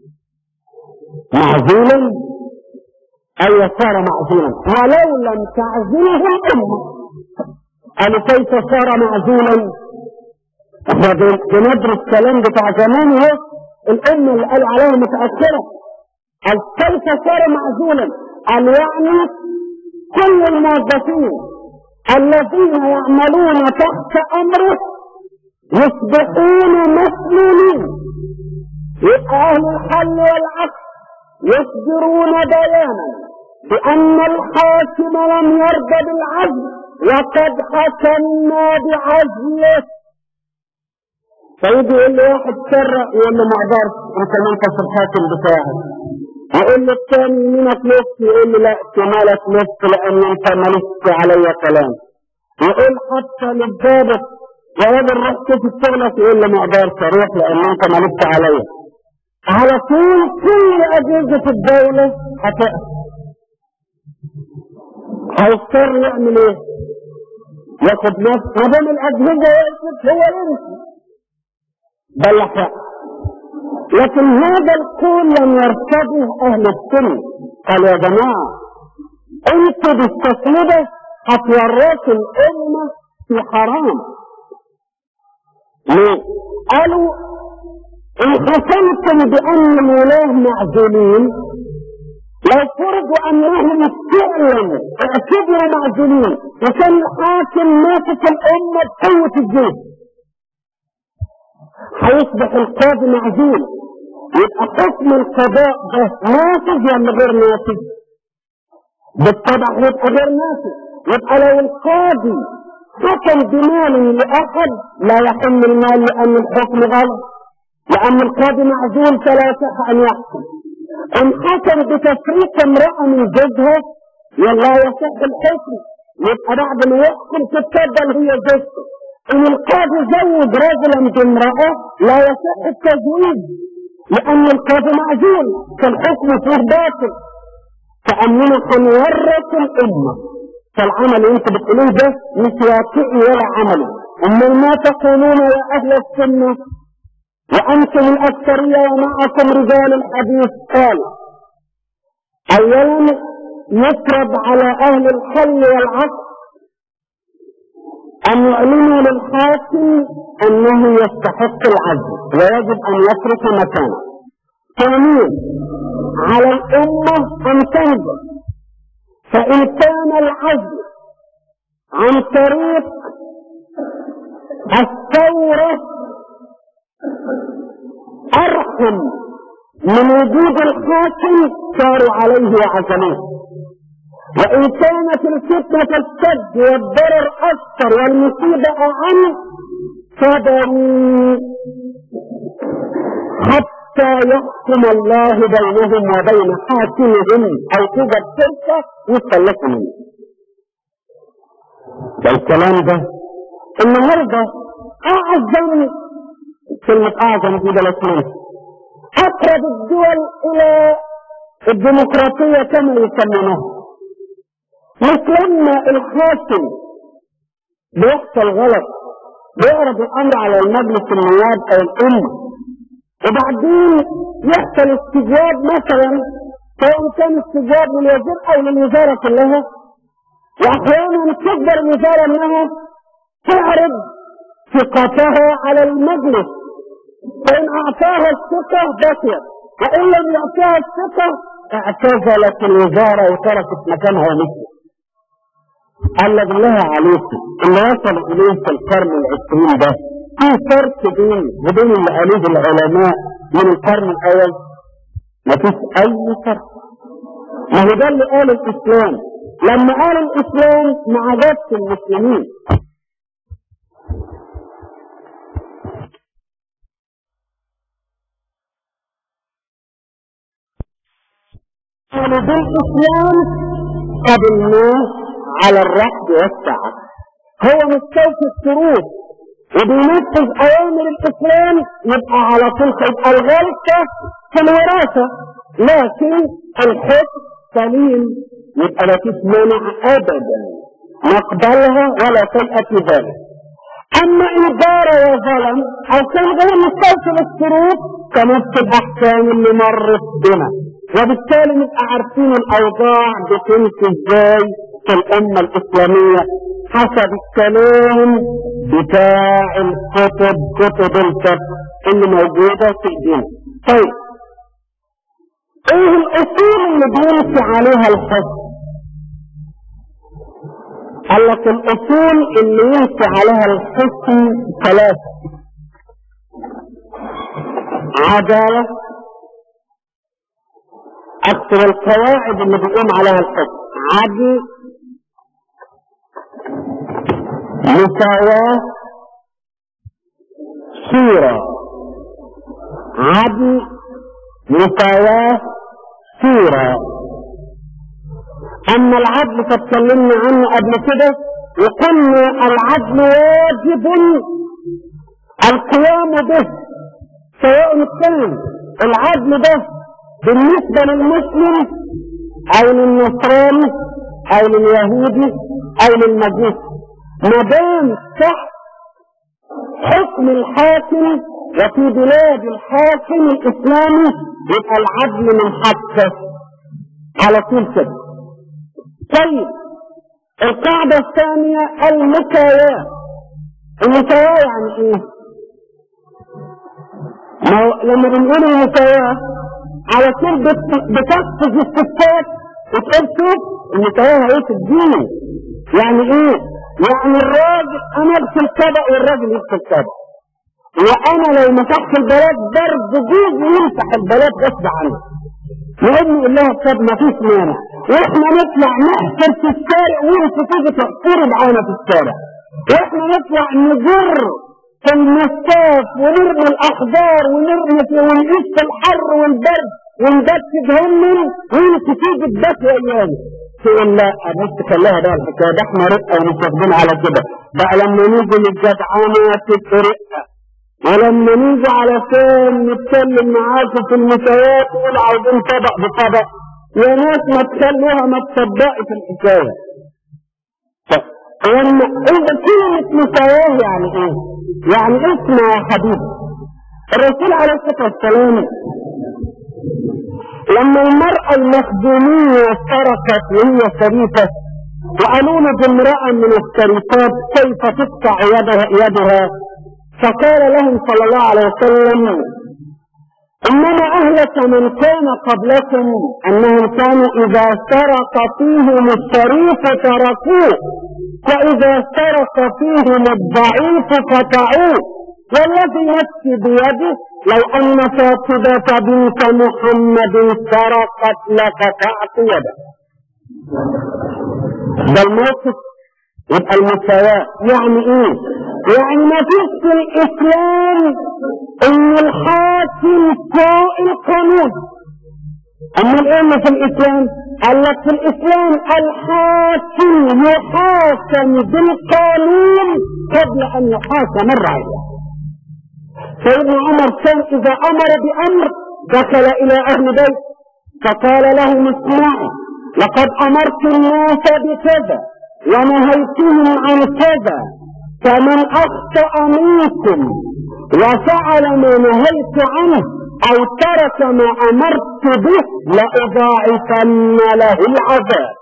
معزولا أي صار معزولا ولو لم تعزله الأمة قالوا كيف صار معزولا احنا بندرس الكلام بتاع زمان اهو الامه اللي قال عليها متاثره قال كيف صار معزولا قال يعني كل الموظفين الذين يعملون تحت امره يصبحون مسلمين يبقى اهل الحل والعقل يصدرون بيانا بان الحاكم لم يرضى بالعزل وقد حكمنا بعزله فيجي يقول له واحد سر يقول له ما اقدرش انت ما انت الحاكم بتاعك يقول له الثاني يمينك نص يقول له لا شمالك نص لان انت مالكش عليا كلام يقول حتى للضابط يا راجل روح شوف شغلك يقول له ما اقدرش اروح لان انت مالكش عليا على طول كل اجهزه الدوله هتقف هيضطر يعمل ايه؟ ياخد نفس ما دام الاجهزه وقفت هو يمشي بل لكن هذا القول لم يرتضه اهل السنه قال يا جماعه انتوا بالتسليبه هتورطوا الامه في حرام ليه؟ قالوا ان حكمتم بان الولاه معزولين لو فرضوا انهم فعلا اعتبروا معزولين وكان الحاكم ماسك الامه بقوه الجيش هيصبح القاضي معزول يبقى حكم القضاء ده نافذ ولا غير نافذ؟ بالطبع يبقى غير نافذ يبقى لو القاضي حكم بمال لاحد لا يحل المال لان الحكم غلط لان القاضي معزول فلا يصح ان يحكم ان حكم بتفريق امرأة من زوجها ولا يصح الحكم يبقى بعد ما يحكم تتفضل هي زوجته ان القاضي زوج رجلا بامرأة لا يصح التزويج لان القاضي معزول فالحكم فيه باطل كأننا هنورط الأمة فالعمل اللي انت بتقولوه ده مش واقعي ولا عملي أما ما تقولون يا أهل السنة وأنتم الأكثرية ومعكم رجال الحديث قال أولا يفرض على أهل الحل والعقل أن يعلنوا للحاكم أنه يستحق العزل ويجب أن يترك مكانه ثانيا على الأمة أن تنظر فإن كان العزل عن طريق الثورة أرحم من وجود الحاكم صاروا عليه وعزلوه وإن كانت الفتنة السد والضرر أكثر والمصيبة أعم صبروا حتى يحكم الله بينهم وبين حاكمهم أو توجد فرصة يخلصوا منه الكلام ده النهارده أعظم كلمة أعظم دي بلاش أقرب الدول إلى الديمقراطية كما يسمونها مش لما الحاكم بيحصل غلط بيعرض الامر على المجلس النواب او الامه وبعدين يحصل استجواب مثلا سواء كان استجواب للوزير او للوزاره كلها واحيانا تقدر الوزاره انها تعرض ثقتها على المجلس فان اعطاها الثقه بقيت وان لم يعطيها الثقه اعتزلت الوزاره وتركت مكانها ومشيت قال بالله عليكم اللي وصل اليه في القرن العشرين ده في فرق بين وبين اللي قالوه العلماء من القرن الاول ما فيش اي فرق ما هو ده اللي قال الاسلام لما قال الاسلام ما عجبش المسلمين قالوا بالاسلام قبلناه على الرحب والسعة هو مستوفي الشروط وبينفذ اوامر الاسلام يبقى على طول يبقى الغلطة في الوراثة لكن الحكم سليم يبقى ما فيش مانع ابدا نقبلها ولا شيء في ذلك اما ان دار وظلم او كان غير مستوفي للشروط كنفس الاحكام اللي مرت بنا وبالتالي نبقى عارفين الاوضاع بتمشي ازاي في الأمة الإسلامية حسب الكلام بتاع الكتب كتب الفقه اللي موجودة في الدين طيب ايه الأصول اللي بيمشي عليها الحكم قال لك الأصول اللي يمشي عليها الحكم ثلاثة عدالة أكثر القواعد اللي بيقوم عليها الحكم عدل مساواة صورة عدل مساواة صورة أما العدل فتكلمنا عنه قبل كده وقلنا العدل واجب القيام به سواء كان العدل ده بالنسبة للمسلم أو للنصراني أو لليهودي أو للمجوس ما دام تحت حكم الحاكم وفي بلاد الحاكم الإسلامي يبقى العدل من حقه على طول كده طيب القاعدة الثانية المساواة المساواة يعني ايه؟ ما لما بنقول المساواة على طول بتقفز الستات وتقول شوف المساواة ايه في الدين يعني ايه؟ يعني الراجل انا اغسل طبق والراجل يغسل طبق وانا لو مسحت البلاد برد جوز يمسح البلاد غصب عنه نقول نقول لها طب ما فيش مانع واحنا نطلع نحفر في الشارع وانت تيجي تحفري معانا في الشارع واحنا نطلع نجر في المساف ونرمي الاحجار ونرمي في ونقيس في الحر والبرد ونبت جهنم وانت تيجي تبات ايامي تقول لا ابص خليها بقى الحكايه ده احنا رقه ومش واخدين على كده بقى لما نيجي للجدعانه تبقى رقه ولما نيجي علشان نتكلم معاكم في المساواة تقول عاوزين طبق بطبق يا ناس ما تخلوها ما تصدقش الحكايه لما إذا كلمة مساواة يعني إيه؟ يعني اسمع يا حبيبي الرسول عليه الصلاة والسلام لما المرأة المخدومية سرقت وهي شريفة وقالوا له بامرأة من الشريفات كيف تقطع يدها, يدها فقال لهم صلى الله عليه وسلم إنما أهلك من كان قبلكم أنهم كانوا إذا سرق فيهم الشريف تركوه وإذا سرق فيهم الضعيف قطعوه والذي نفسي بيده لو أن فاطمة بنت محمد سرقت لقطعت يده ده الموقف يبقى المساواة يعني ايه يعني ما فيش في الاسلام ان الحاكم فوق القانون اما الان في الاسلام قال لك في الاسلام الحاكم يحاكم بالقانون قبل ان يحاكم الرعية سيدنا عمر كان اذا امر بامر دخل الى اهل بيت فقال لهم اسمعوا لقد امرت الناس بكذا ونهيتهم عن كذا فمن اخطا منكم وفعل ما نهيت عنه او ترك ما امرت به لاضاعفن له العذاب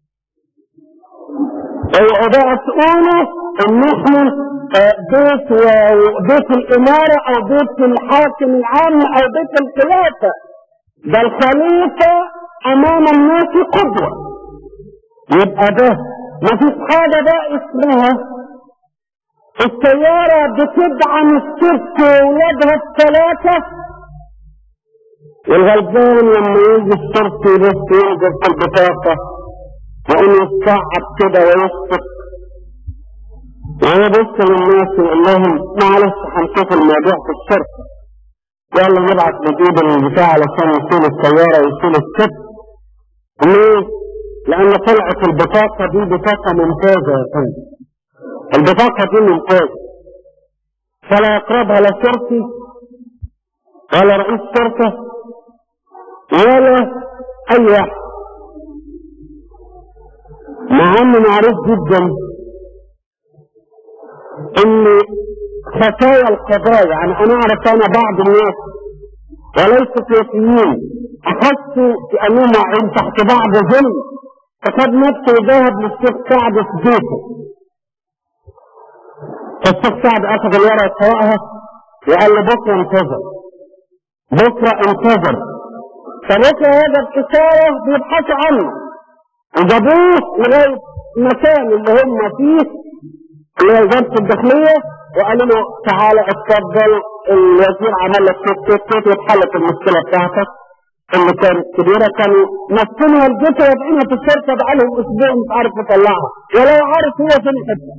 اوعوا بقى تقولوا ان احنا بيت بيت الاماره او بيت الحاكم العام او بيت الخلافه ده الخليفه امام الناس قدوه يبقى ده ما فيش حاجة بقى اسمها السيارة بتدعم الست وولادها الثلاثة والغلبان لما يجي الشرطي بس ينزل في البطاقة وإنه يتصعب كده ويسكت ويبص للناس ويقول لهم معلش هنشوف الموضوع في الشرطة يلا نبعت نجيب البتاع علشان يشيل السيارة ويشيل الست ليه؟ لأن طلعت البطاقة دي بطاقة ممتازة يا فندم البطاقة دي ممتازة فلا يقربها لا شرطي ولا رئيس شرطة ولا أي واحد مع أنه معروف جدا إن خفايا القضايا يعني أنا أعرف أنا بعض الناس وليس سياسيين أحسوا بأنهم واقعين تحت بعض ظلم فخد نفسه وذهب للشيخ سعد في بيته فالشيخ سعد اخذ الورقه قرأها وقال له بكره انتظر بكره انتظر فبكره وجد اشاره بيبحثوا عنه وجابوه لغايه المكان اللي هم فيه اللي هي وزاره الداخليه وقالوا له تعالى اتفضل الوزير عمل لك توت توت توت واتحلت المشكله بتاعتك اللي كانت كبيره كانوا مسكينها الجثه وضعينها في الشرطه بقالهم اسبوع مش عارف يطلعها ولا عارف هو فين الحته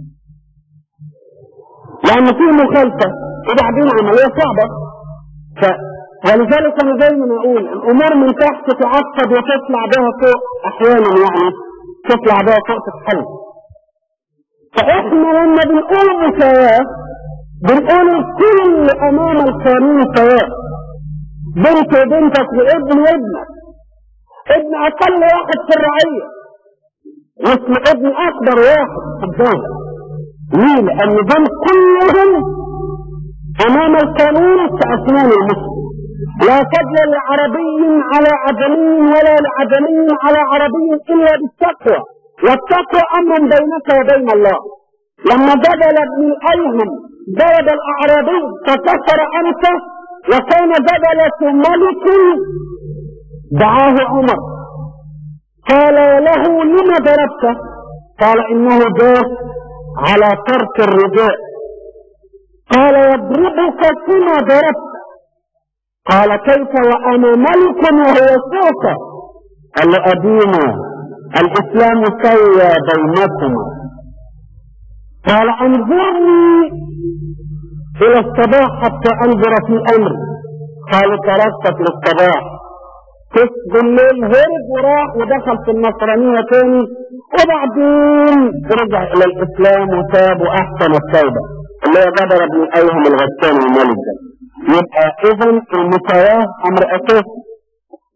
لان في مخالفه وبعدين عمليه صعبه ف ولذلك انا دايما اقول الامور من تحت تعقد وتطلع بها فوق احيانا يعني تطلع بها فوق تتحل فاحنا لما بنقول مساواه بنقول الكل امام القانون سواء بنت وبنتك وابن وابنك ابن اقل واحد في الرعية مثل ابن اكبر واحد في الدولة ليه لان دول كلهم امام القانون كاسنان المسلم لا فضل لعربي على عجمي ولا لعجمي على عربي الا بالتقوى والتقوى امر بينك وبين الله لما جدل ابن الايهم ضرب الاعرابي فكسر انفه وكان جبلة ملك دعاه عمر قال له لما ضربته قال انه جاء على ترك الرداء قال يضربك كما ضربت قال كيف وانا ملك وهو سلطة قال له ابينا الاسلام سوى بينكما قال انظرني الى الصباح حتى انظر في امري قالوا تركت للصباح كس بالليل هرب وراح ودخل في النصرانية تاني وبعدين رجع الى الاسلام وتاب واحسن التوبة اللي هو جبر ابن ايهم الغسان الملك ده يبقى اذا المساواة امر اساسي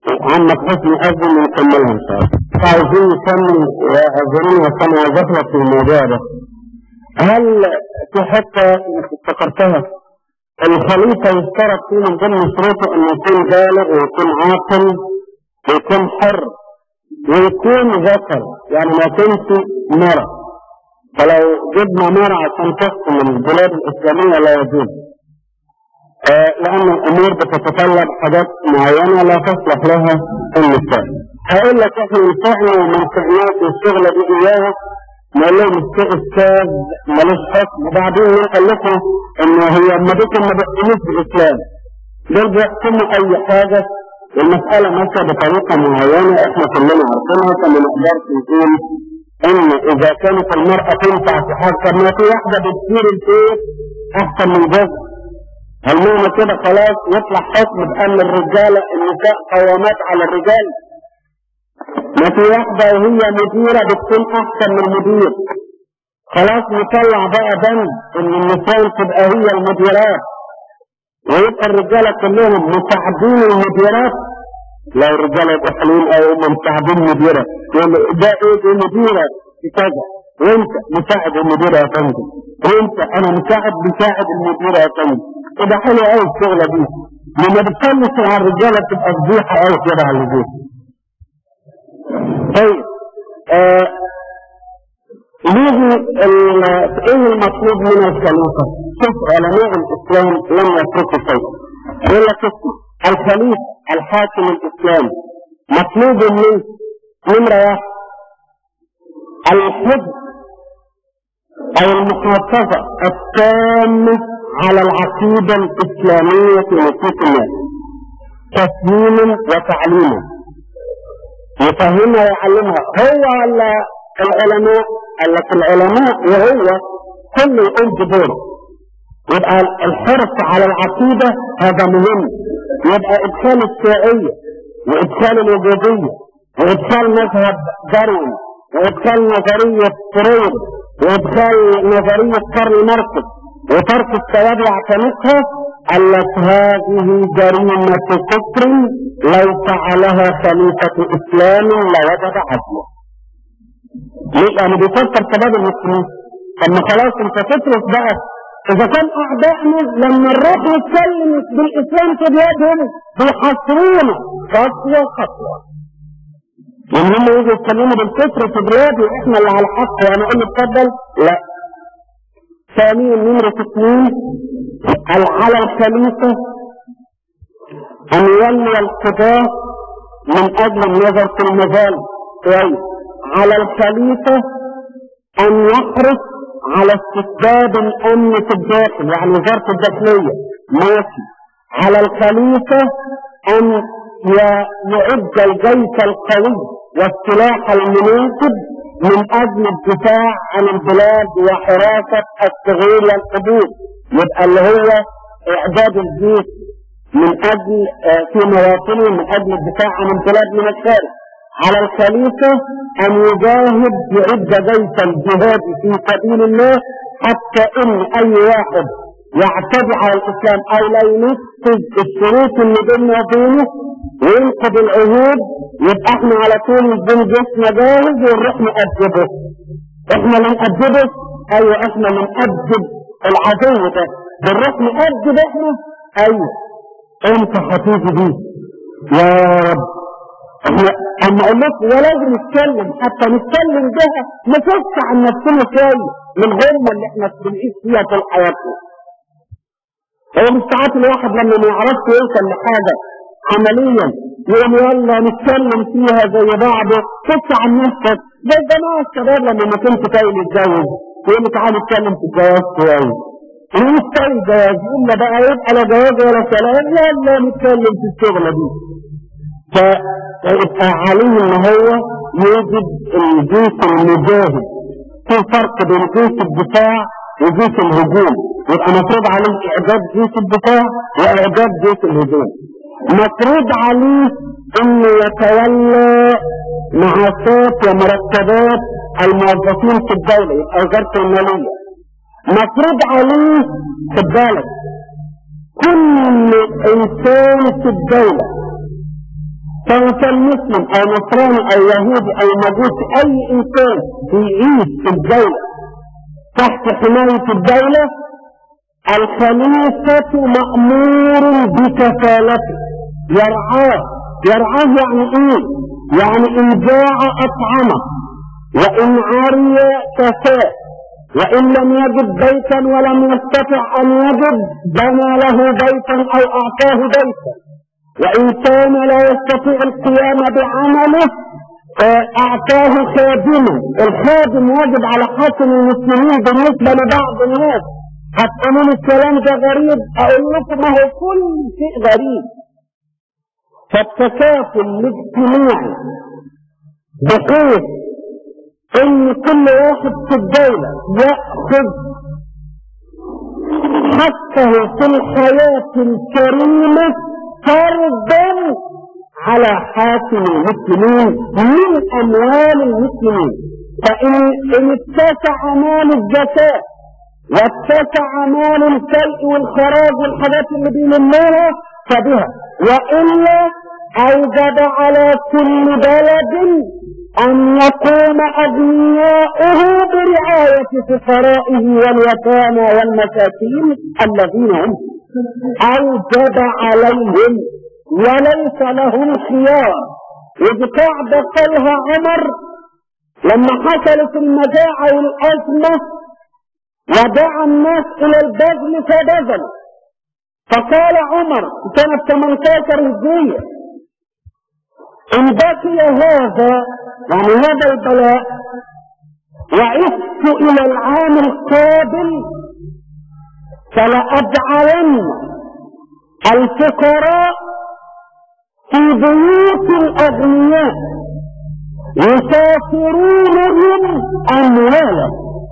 عمك حسن أذن ونكملها إن شاء الله عايزين نكمل وأذنين وكان وظفنا في الموضوع ده هل في حتة افتكرتها الخليفة يشترط فيه من ضمن شروطه انه يكون بالغ ويكون عاقل ويكون حر ويكون ذكر يعني ما يكونش مرة فلو جبنا مرة عشان تحكم البلاد الإسلامية لا يجوز آه لأن الأمور بتتطلب حاجات معينة لا تصلح لها النساء هقول لك احنا نفعنا وما نفعناش الشغلة دي إياها نقول لهم الشيء الشاذ ملوش حكم وبعدين نقول لكم ان هي اما بكم ما بيحكموش بالاسلام دول بيحكموا اي حاجه المساله ماشيه بطريقه معينه احنا كلنا عارفينها فما نقدرش نقول ان اذا كانت المراه تنفع في حاجه طب ما في واحده بتصير البيت احسن من جوزها هل معنى كده خلاص يطلع حكم بان الرجاله النساء قوامات على الرجال ما في واحدة وهي مديرة بتكون أحسن من المدير خلاص نطلع بقى بند إن النساء تبقى هي المديرات ويبقى الرجالة كلهم مساعدين المديرات لو الرجالة يبقوا حلوين أو هم مساعدين مديرة يقول ده إيه دي مديرة في كذا وأنت مساعد المديرة يا فندم وأنت أنا مساعد مساعد المديرة يا فندم وده حلو قوي الشغلة دي لما بتكلمش على الرجالة بتبقى فضيحة قوي كده على الرجال طيب آه نيجي ايه المطلوب من الخليفه؟ شوف علماء الاسلام لم يتركوا شيء يقول لك الخليفه الحاكم الاسلامي مطلوب منه نمره واحد الحفظ او المحافظه التامه على العقيده الاسلاميه في نفوس الناس تسليما وتعليما يفهمها ويعلمها هو ولا العلماء قال لك العلماء وهو كل يقوم بدوره يبقى الحرص على العقيدة هذا مهم يبقى إدخال الشيعية وإدخال الوجودية وإدخال مذهب داروين وإدخال نظرية فرويد وإدخال نظرية كارل ماركس وترك الثواب واعتنقها قالت هذه جريمة كفر لو فعلها خليفة إسلام لوجد عدله. ليه؟ يعني بيفكر شباب المسلمين. طب ما خلاص أنت تترك بقى إذا كان أعدائنا لما نروح نتكلم بالإسلام في بلادهم بيحصرونا خطوة خطوة. لما هم يجوا يتكلموا بالكفر في بلادي وإحنا اللي على الحق وأنا أقول له اتفضل لا. ثانيا نمرة اثنين على الخليفة أن يولي القضاء من أجل النظر في المجال كويس على الخليفة أن يحرص على استتباب الأمن في الداخل يعني وزارة الداخلية ماشي على الخليفة أن يعد الجيش القوي والسلاح المناسب من أجل الدفاع عن البلاد وحراسة الثغور والحدود يبقى اللي هو إعداد الجيش من أجل في مواطنه من أجل الدفاع عن البلاد من الخارج على الخليفة أن يجاهد يعد جيش الجهاد في سبيل الله حتى إن أي واحد يعتدي على الإسلام أو لا ينفذ الشروط اللي بيننا وبينه وينقض العهود يبقى احنا على طول يكون جسمنا جاهز ونروح نأدبه احنا اللي نأدبه ايوه احنا اللي نأدب العدو ده بنروح نأدب احنا ايوه انت هتيجي دي يا رب احنا اما اقول لك ولازم نتكلم حتى نتكلم بها نفك عن نفسنا شويه من الغمه اللي احنا بنعيش فيها طول حياتنا هو مش ساعات الواحد لما ما يعرفش يوصل لحاجه عمليا يقوم يلا نتكلم فيها زي بعض خش عن نفسك زي جماعة الشباب لما ما كنت تاي نتجوز يقول لي تعالى نتكلم في الجواز شوية مش تاي جواز إلا بقى يبقى لا جواز ولا سلام لا لا نتكلم في الشغلة دي فيبقى عليه ان هو يوجد الجيش المجاهد في فرق بين جيش الدفاع وجيش الهجوم يبقى مفروض عليه اعداد جيش الدفاع واعداد جيش الهجوم مفروض عليه انه يتولى معاشات ومرتبات الموظفين في الدولة يبقى وزارة المالية مفروض عليه خد بالك كل انسان في الدولة سواء كان مسلم او نصراني او يهودي او مجوسي اي انسان بيعيش في الدولة تحت حماية الدولة الخليفة مأمور بكفالته يرعاه يرعاه يعني ايه يعني ان جاع اطعمه وان عري كفاه وان لم يجد بيتا ولم يستطع ان يجد بنى له بيتا او اعطاه بيتا وان كان لا يستطيع القيام بعمله اعطاه خادما الخادم واجب على حاكم المسلمين بالنسبه لبعض الناس هتقولوا لي الكلام ده غريب اقول لكم ما هو كل شيء غريب فالتكافل الاجتماعي بحيث ان كل واحد في الدولة يأخذ حقه في الحياة الكريمة فرضا على حاكم المسلمين من اموال المسلمين فان ان اتسع مال الزكاة واتسع مال الفيء والخراج والحاجات اللي بيلموها فبها وإلا أوجب على كل بلد أن يقوم أغنياؤه برعاية فقرائه واليتامى والمساكين الذين هم أوجب عليهم وليس لهم خيار إذ قاعدة قالها عمر لما حصلت المجاعة والأزمة ودعا الناس إلى البذل فبذل فقال عمر سنة 18 هجرية إن بقي هذا يعني هذا البلاء وعشت إلى العام القابل فلأجعلن الفقراء في بيوت الأغنياء يسافرونهم أموالا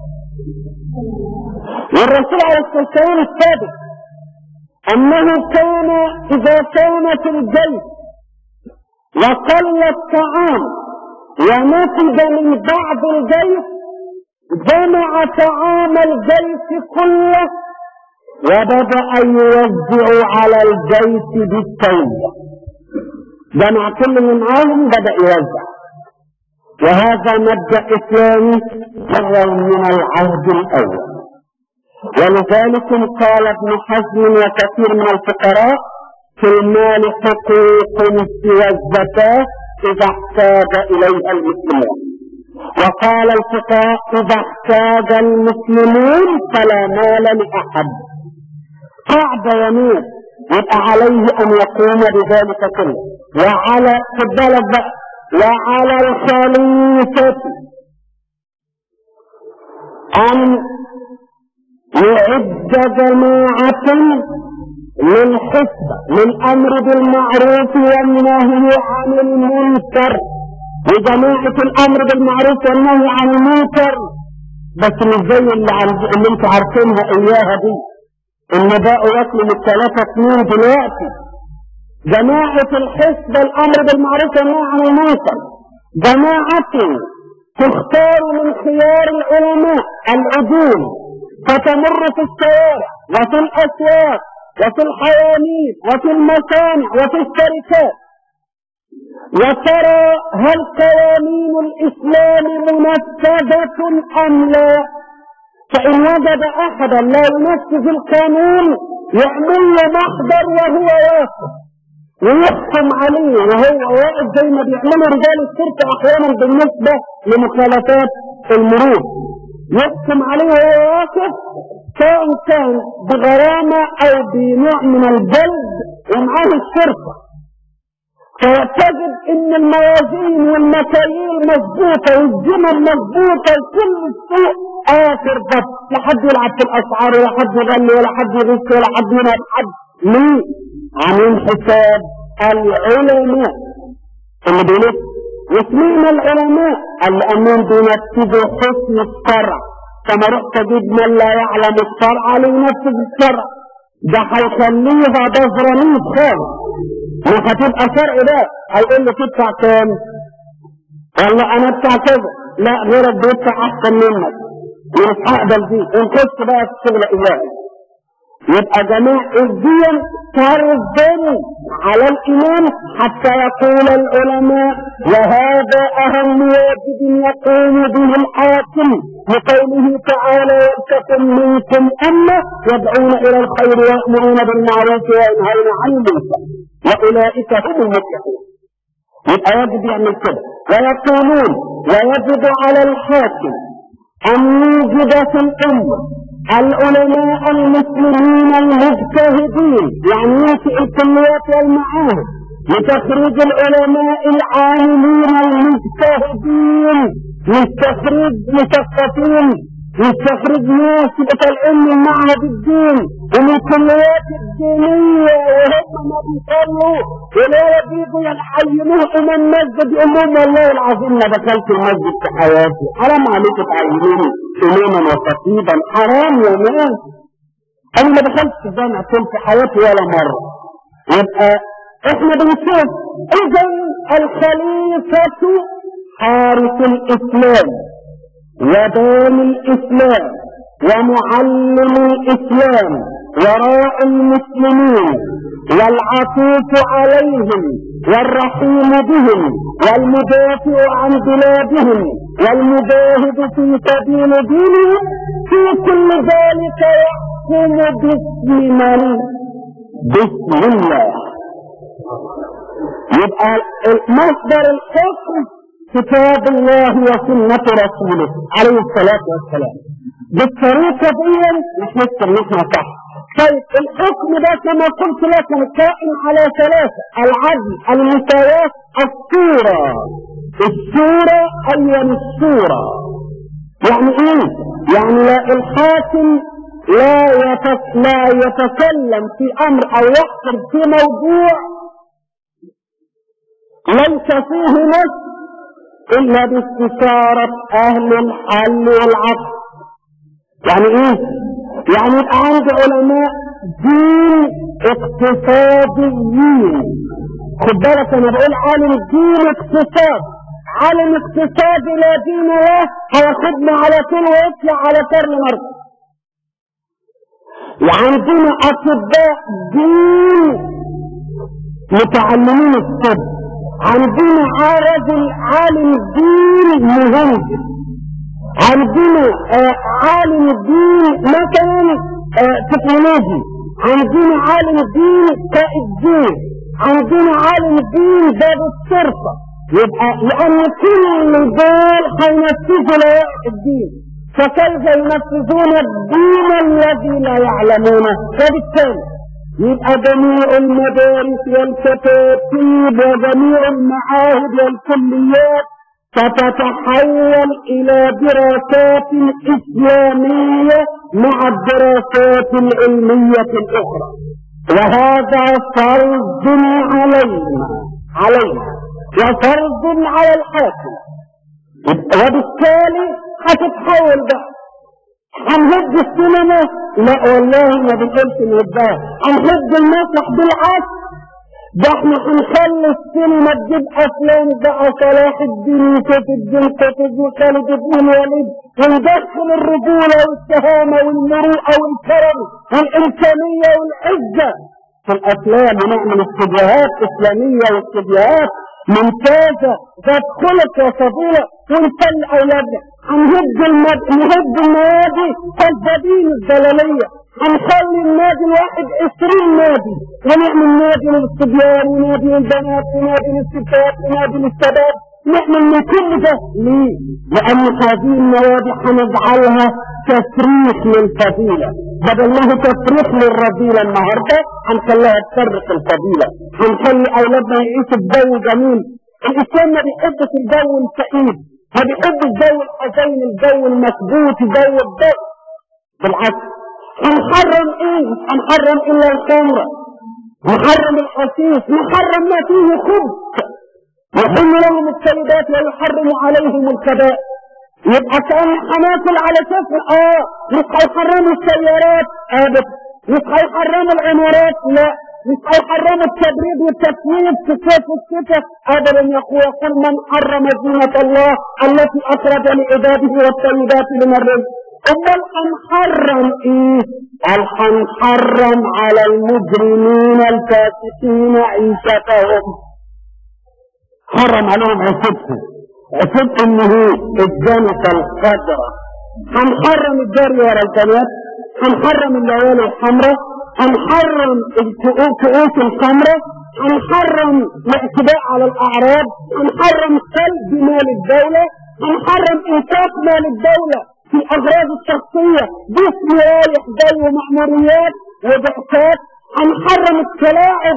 والرسول عليه الصلاة والسلام الثابت أنه كان إذا كانت الجيش وقل الطعام ونفد من بعض الجيش جمع طعام الجيش كله وبدأ يوزع على الجيش بالسوية جمع كل من معاهم بدأ يوزع وهذا مبدأ إسلامي هو من العهد الأول ولذلك قال ابن حزم وكثير من الفقراء في المال حقوق سوى الزكاة إذا احتاج إليها المسلمون وقال الفقهاء إذا احتاج المسلمون فلا مال لأحد قاعدة يمين يبقى عليه أن يقوم بذلك كله وعلى خد بالك بقى وعلى الخليفة أن يعد جماعة للحسبة للأمر بالمعروف والنهي عن المنكر وجماعة الأمر بالمعروف والنهي عن المنكر بس مش زي اللي, عند... اللي انتوا عارفينها إياها دي إن بقوا ياكلوا من الثلاثة اثنين دلوقتي جماعة الحسبة الأمر بالمعروف والنهي عن المنكر جماعة تختار من خيار العلماء العدول فتمر في الشوارع وفي الأسواق وفي الحيانين وفي المصانع وفي الشركات وترى هل قوانين الإسلام منفذة أم لا فإن وجد أحدا لا ينفذ القانون يعمل له محضر وهو واقف ويحكم عليه وهو واقف زي ما بيعملوا رجال الشرطة أحيانا بالنسبة لمخالفات المرور يحكم عليه وهو واقف سواء كان بغرامة أو بنوع من الجلد ومعاه الشرطة فتجد ان الموازين والمكاييل مظبوطه والجمل مظبوطه وكل السوق اخر ضبط لا حد يلعب في الاسعار ولا حد يغني ولا حد يغش ولا حد ينهب حد ليه؟ عاملين حساب العلماء اللي بيلف واسمين العلماء اللي انهم بينفذوا حسن الشرع كما رحت تجد من لا يعلم الشرع لينفذ الشرع ده هيخليها بزرانيط خالص مش هتبقى فرق ده هيقول له تدفع كام والله انا ادفع كذا لا غيرك بيدفع احسن منك مش هقبل دي ونخش بقى في الشغل الهي يبقى جماعة الدين فرض على الإمام حتى يقول العلماء وهذا أهم واجب يقوم به الحاكم لقوله تعالى يبتكم منكم أمة يدعون إلى الخير ويأمرون بالمعروف وينهون عن المنكر وأولئك هم المفلحون يبقى يجب يعمل كده ويقولون ويجب على الحاكم أن يوجد في الأمة العلماء المسلمين المجتهدين يعني ينشئ الكليات والمعاهد لتخريج العلماء العاملين المجتهدين لتخريج مثقفين لتخريج ناس يبقى العلم المعهد الدين ومن الكليات الدينية وهم ما بيصلوا ولا بيجوا يعينوه امام مسجد يقول لهم والله العظيم ما دخلت المسجد في حياتي حرام عليك تعينوني اماما وخطيبا حرام يا ناس انا ما دخلتش الجامع كنت في حياتي ولا مرة يبقى احنا بنشوف اذا الخليفة حارس الاسلام ودام الاسلام ومعلم الاسلام وراء المسلمين والعطوف عليهم والرحيم بهم والمدافع عن بلادهم والمجاهد في سبيل دينهم في كل ذلك يحكم باسم من باسم الله يبقى مصدر الحكم كتاب الله وسنة رسوله عليه الصلاة والسلام بالطريقة دي مش نذكر نحن صح طيب الحكم ده كما قلت لكم كائن على ثلاثة العدل المساواة الصورة الصورة أيوة الصورة يعني ايه يعني لا الحاكم لا يتك... لا يتكلم في امر او يحكم في موضوع ليس فيه نص الا باستشارة اهل الحل والعقل يعني ايه يعني يبقى عند علماء دين اقتصاديين خد بالك انا بقول عالم دين اقتصاد عالم اقتصاد لا دين له هياخدنا على طول ويطلع على كرم مرض وعندنا اطباء دين متعلمين الطب عندنا رجل عالم دين مهندس عندنا آه عالم دين مثلا آه تكنولوجي عندنا عالم دين قائد دين عندنا عالم دين باب الشرطة يبقى لأن كل دول هينفذوا لوائح الدين فكيف ينفذون الدين الذي لا يعلمونه فبالتالي يبقى جميع المدارس والكتاتيب وجميع المعاهد والكليات ستتحول إلى دراسات إسلامية مع الدراسات العلمية الأخرى وهذا فرض علينا علينا وفرض على الحاكم وبالتالي هتتحول بقى هنهد السينما لا والله ما بنقولش نهدها هنهد المسرح بالعكس ده احنا هنخلي السينما تجيب افلام بقى صلاح الدين يوسف الدين قطب وخالد بن الوليد وندخل الرجولة والشهامة والمروءة والكرم والإنسانية والعزة في الأفلام ونعمل استديوهات إسلامية واستديوهات ممتازة ذات خلق وفضيلة ونسلي أولادنا هنهد المد... نهد النوادي كذابين الزلالية هنخلي النادي الواحد عشرين نادي ونعمل نادي للصبيان ونادي للبنات ونادي للستات ونادي للشباب نعمل من كل ده ليه؟ لأن هذه النوادي هنجعلها تفريح للفضيلة بدل ما هو تفريح للرذيلة النهاردة هنخليها تفرق الفضيلة هنخلي أولادنا يعيشوا في جو جميل الإسلام ما بيحبش الجو الكئيب ما بيحبش جو الحزين الجو المكبوت جو الضوء بالعكس هنحرم ايه هنحرم الا الخمرة نحرم الحشيش نحرم ما فيه خبث يحل لهم السيدات ويحرم عليهم الكبائر يبقى كان حماكل على سفر اه مش هيحرموا السيارات ابدا مش هيحرموا العمارات لا مش هيحرموا التبريد والتسويق في الصيف والشتاء ابدا يا اخويا قل من حرم زينة الله التي اخرج لعباده والطيبات من الرزق امال هنحرم ايه قال هنحرم على المجرمين الفاسقين عيشتهم حرم عليهم عيشتهم عيشتهم هي الجنة الخضراء هنحرم الجري ورا البنات هنحرم الليالي الحمراء هنحرم الكؤوس الحمراء هنحرم الاعتداء على الاعراض هنحرم سلب مال الدولة هنحرم انفاق مال الدولة في الاغراض الشخصية جسم رايح جاي ومأموريات وبعثات هنحرم التلاعب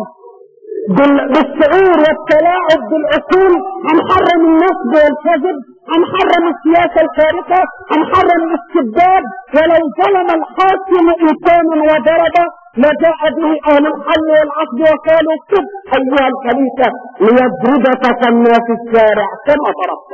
بالشعور والتلاعب بالعقول هنحرم النصب والكذب هنحرم السياسة الخارقة هنحرم الاستبداد ولو ظلم الحاكم انسانا وضربه لجاء به اهل الحل والعقد وقالوا كب ايها الخليفة ليضربك كالناس الشارع كما ضربت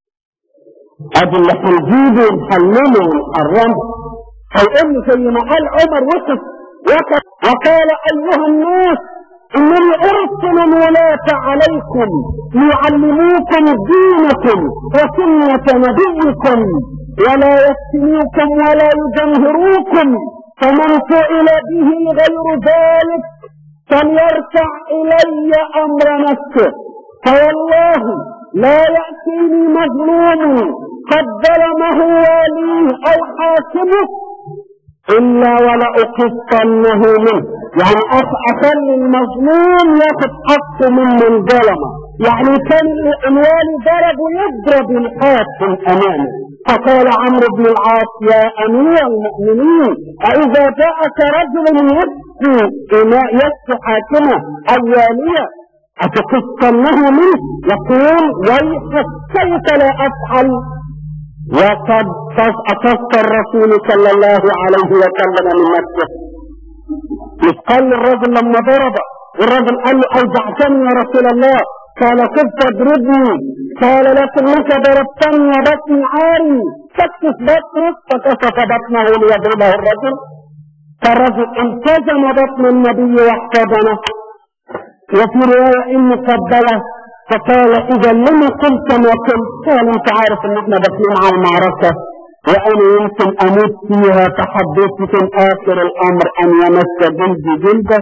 ادي اللي هنجيبه ونحلله ونحرمه هيقول زي ما قال عمر وقف وقف وقال ايها الناس انني ارسل الولاة عليكم ليعلموكم دينكم وسنة نبيكم ولا يفتنوكم ولا يجمهروكم فمن سئل به غير ذلك فليرفع الي امر نفسه فوالله لا يأتيني مظلوم قد ظلمه واليه او حاكمه الا ولأقصنه منه يعني اخلي المظلوم ياخد حقه ممن ظلمه يعني كان الوالي ضرب ويضرب الحاكم امامه فقال عمرو بن العاص يا امير المؤمنين اذا جاءك رجل يبكي يبكي حاكمه او واليه اتقصنه منه يقول ويحك كيف لا افعل وقد أخذت الرسول صلى الله عليه وسلم من نفسه مش قال للرجل لما ضرب والرجل قال له أوجعتني يا رسول الله قال كيف تضربني قال لكنك ضربتني وبطني عاري تكشف بطنك فكشف بطنه ليضربه الرجل فالرجل التزم بطن النبي واحتضنه وفي رواية إني قبله فقال اذا لما قلت ما قلت قال انت عارف ان احنا داخلين على المعركة وانا يمكن اموت فيها فحبيت في اخر الامر ان يمس جلدي جلدك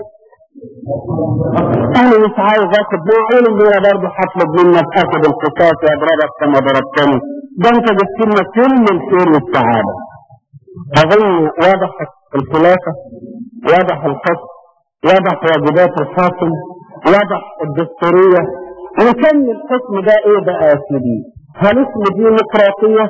انا مش عايز اخد معقول ان انا برضه هطلب منك اخد القصاص واضربك كما ضربتني ده انت جبت لنا كل الخير والسعاده اظن وضحت الخلافه وضح الحكم وضح واجبات الحاكم وضح الدستوريه وكان الحكم ده ايه بقى يا سيدي هل اسمه ديمقراطية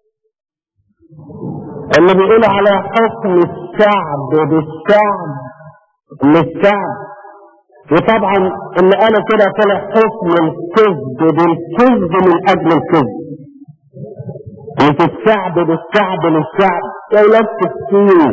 اللي بيقول على حكم الشعب بالشعب للشعب وطبعا اللي قالوا كده طلع حكم الكذب بالكذب من اجل الكذب مش الشعب بالشعب للشعب يا ولاد تفكير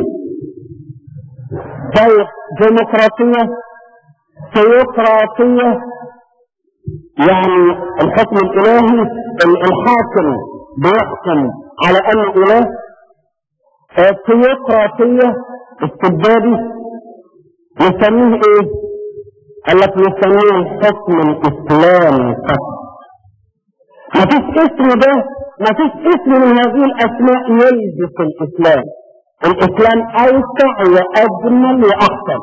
طيب ديمقراطية ثيوقراطية يعني الحكم الالهي الحاكم بيحكم على انه اله الثيوقراطية استبدادي نسميه ايه قال لك نسميه الحكم الاسلامي فقط ما فيش اسم ده ما فيش اسم من هذه الاسماء يلبس الاسلام الاسلام اوسع واجمل واحسن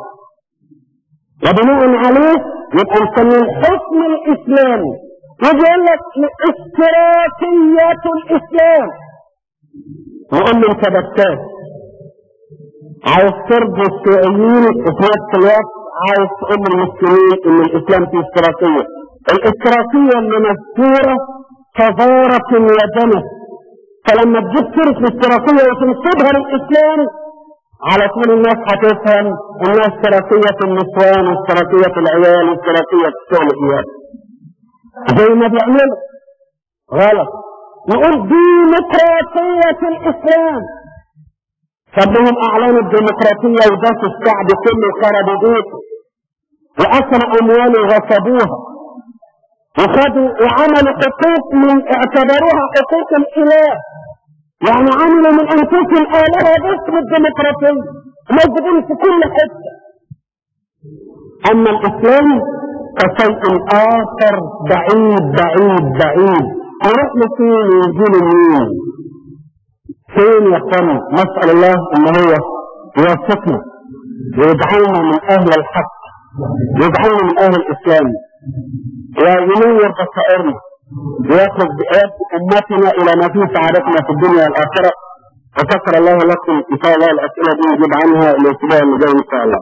وبناء عليه يبقى نسميه الحكم الاسلامي ويقول لك اشتراكية الاسلام وقول له انت بتاس عايز ترضي الشيوعيين وفي نفس الوقت عايز تقول للمسلمين ان الاسلام فيه اشتراكية الاشتراكية اللي مذكورة كظارة ودنس فلما تجيب سيرة الاشتراكية وتنسبها للاسلام على طول الناس هتفهم انها اشتراكية النسوان اشتراكية العيال اشتراكية الشغل اياه زي ما بيعملوا غلط نقول ديمقراطية الاسلام فانهم اعلنوا الديمقراطية وداسوا الشعب كله خربوا بيته واكلوا امواله وغصبوها وخدوا وعملوا حقوق من اعتبروها حقوق الاله يعني عملوا من انفسهم الهه باسم الديمقراطيه موجودين في كل حته اما الاسلام فشيء اخر بعيد بعيد بعيد نروح لفين ويجي مين فين يا اخوانا نسال الله ان هو يوفقنا ويجعلنا من أهل الحق ويجعلنا من أهل الإسلام وينور بصائرنا ويخرج بآيات أمتنا إلى ما فيه سعادتنا في الدنيا والآخرة وشكر الله لكم إن شاء الله الأسئلة دي نجيب عنها الأسبوع اللي جاي إن شاء الله.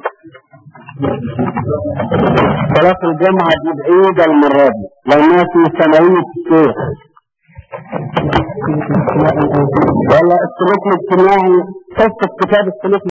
صلاة الجمعة دي بعيدة المرة دي لأنها في ثانوية الشيخ. والله السلوك الاجتماعي قصة كتاب السلوك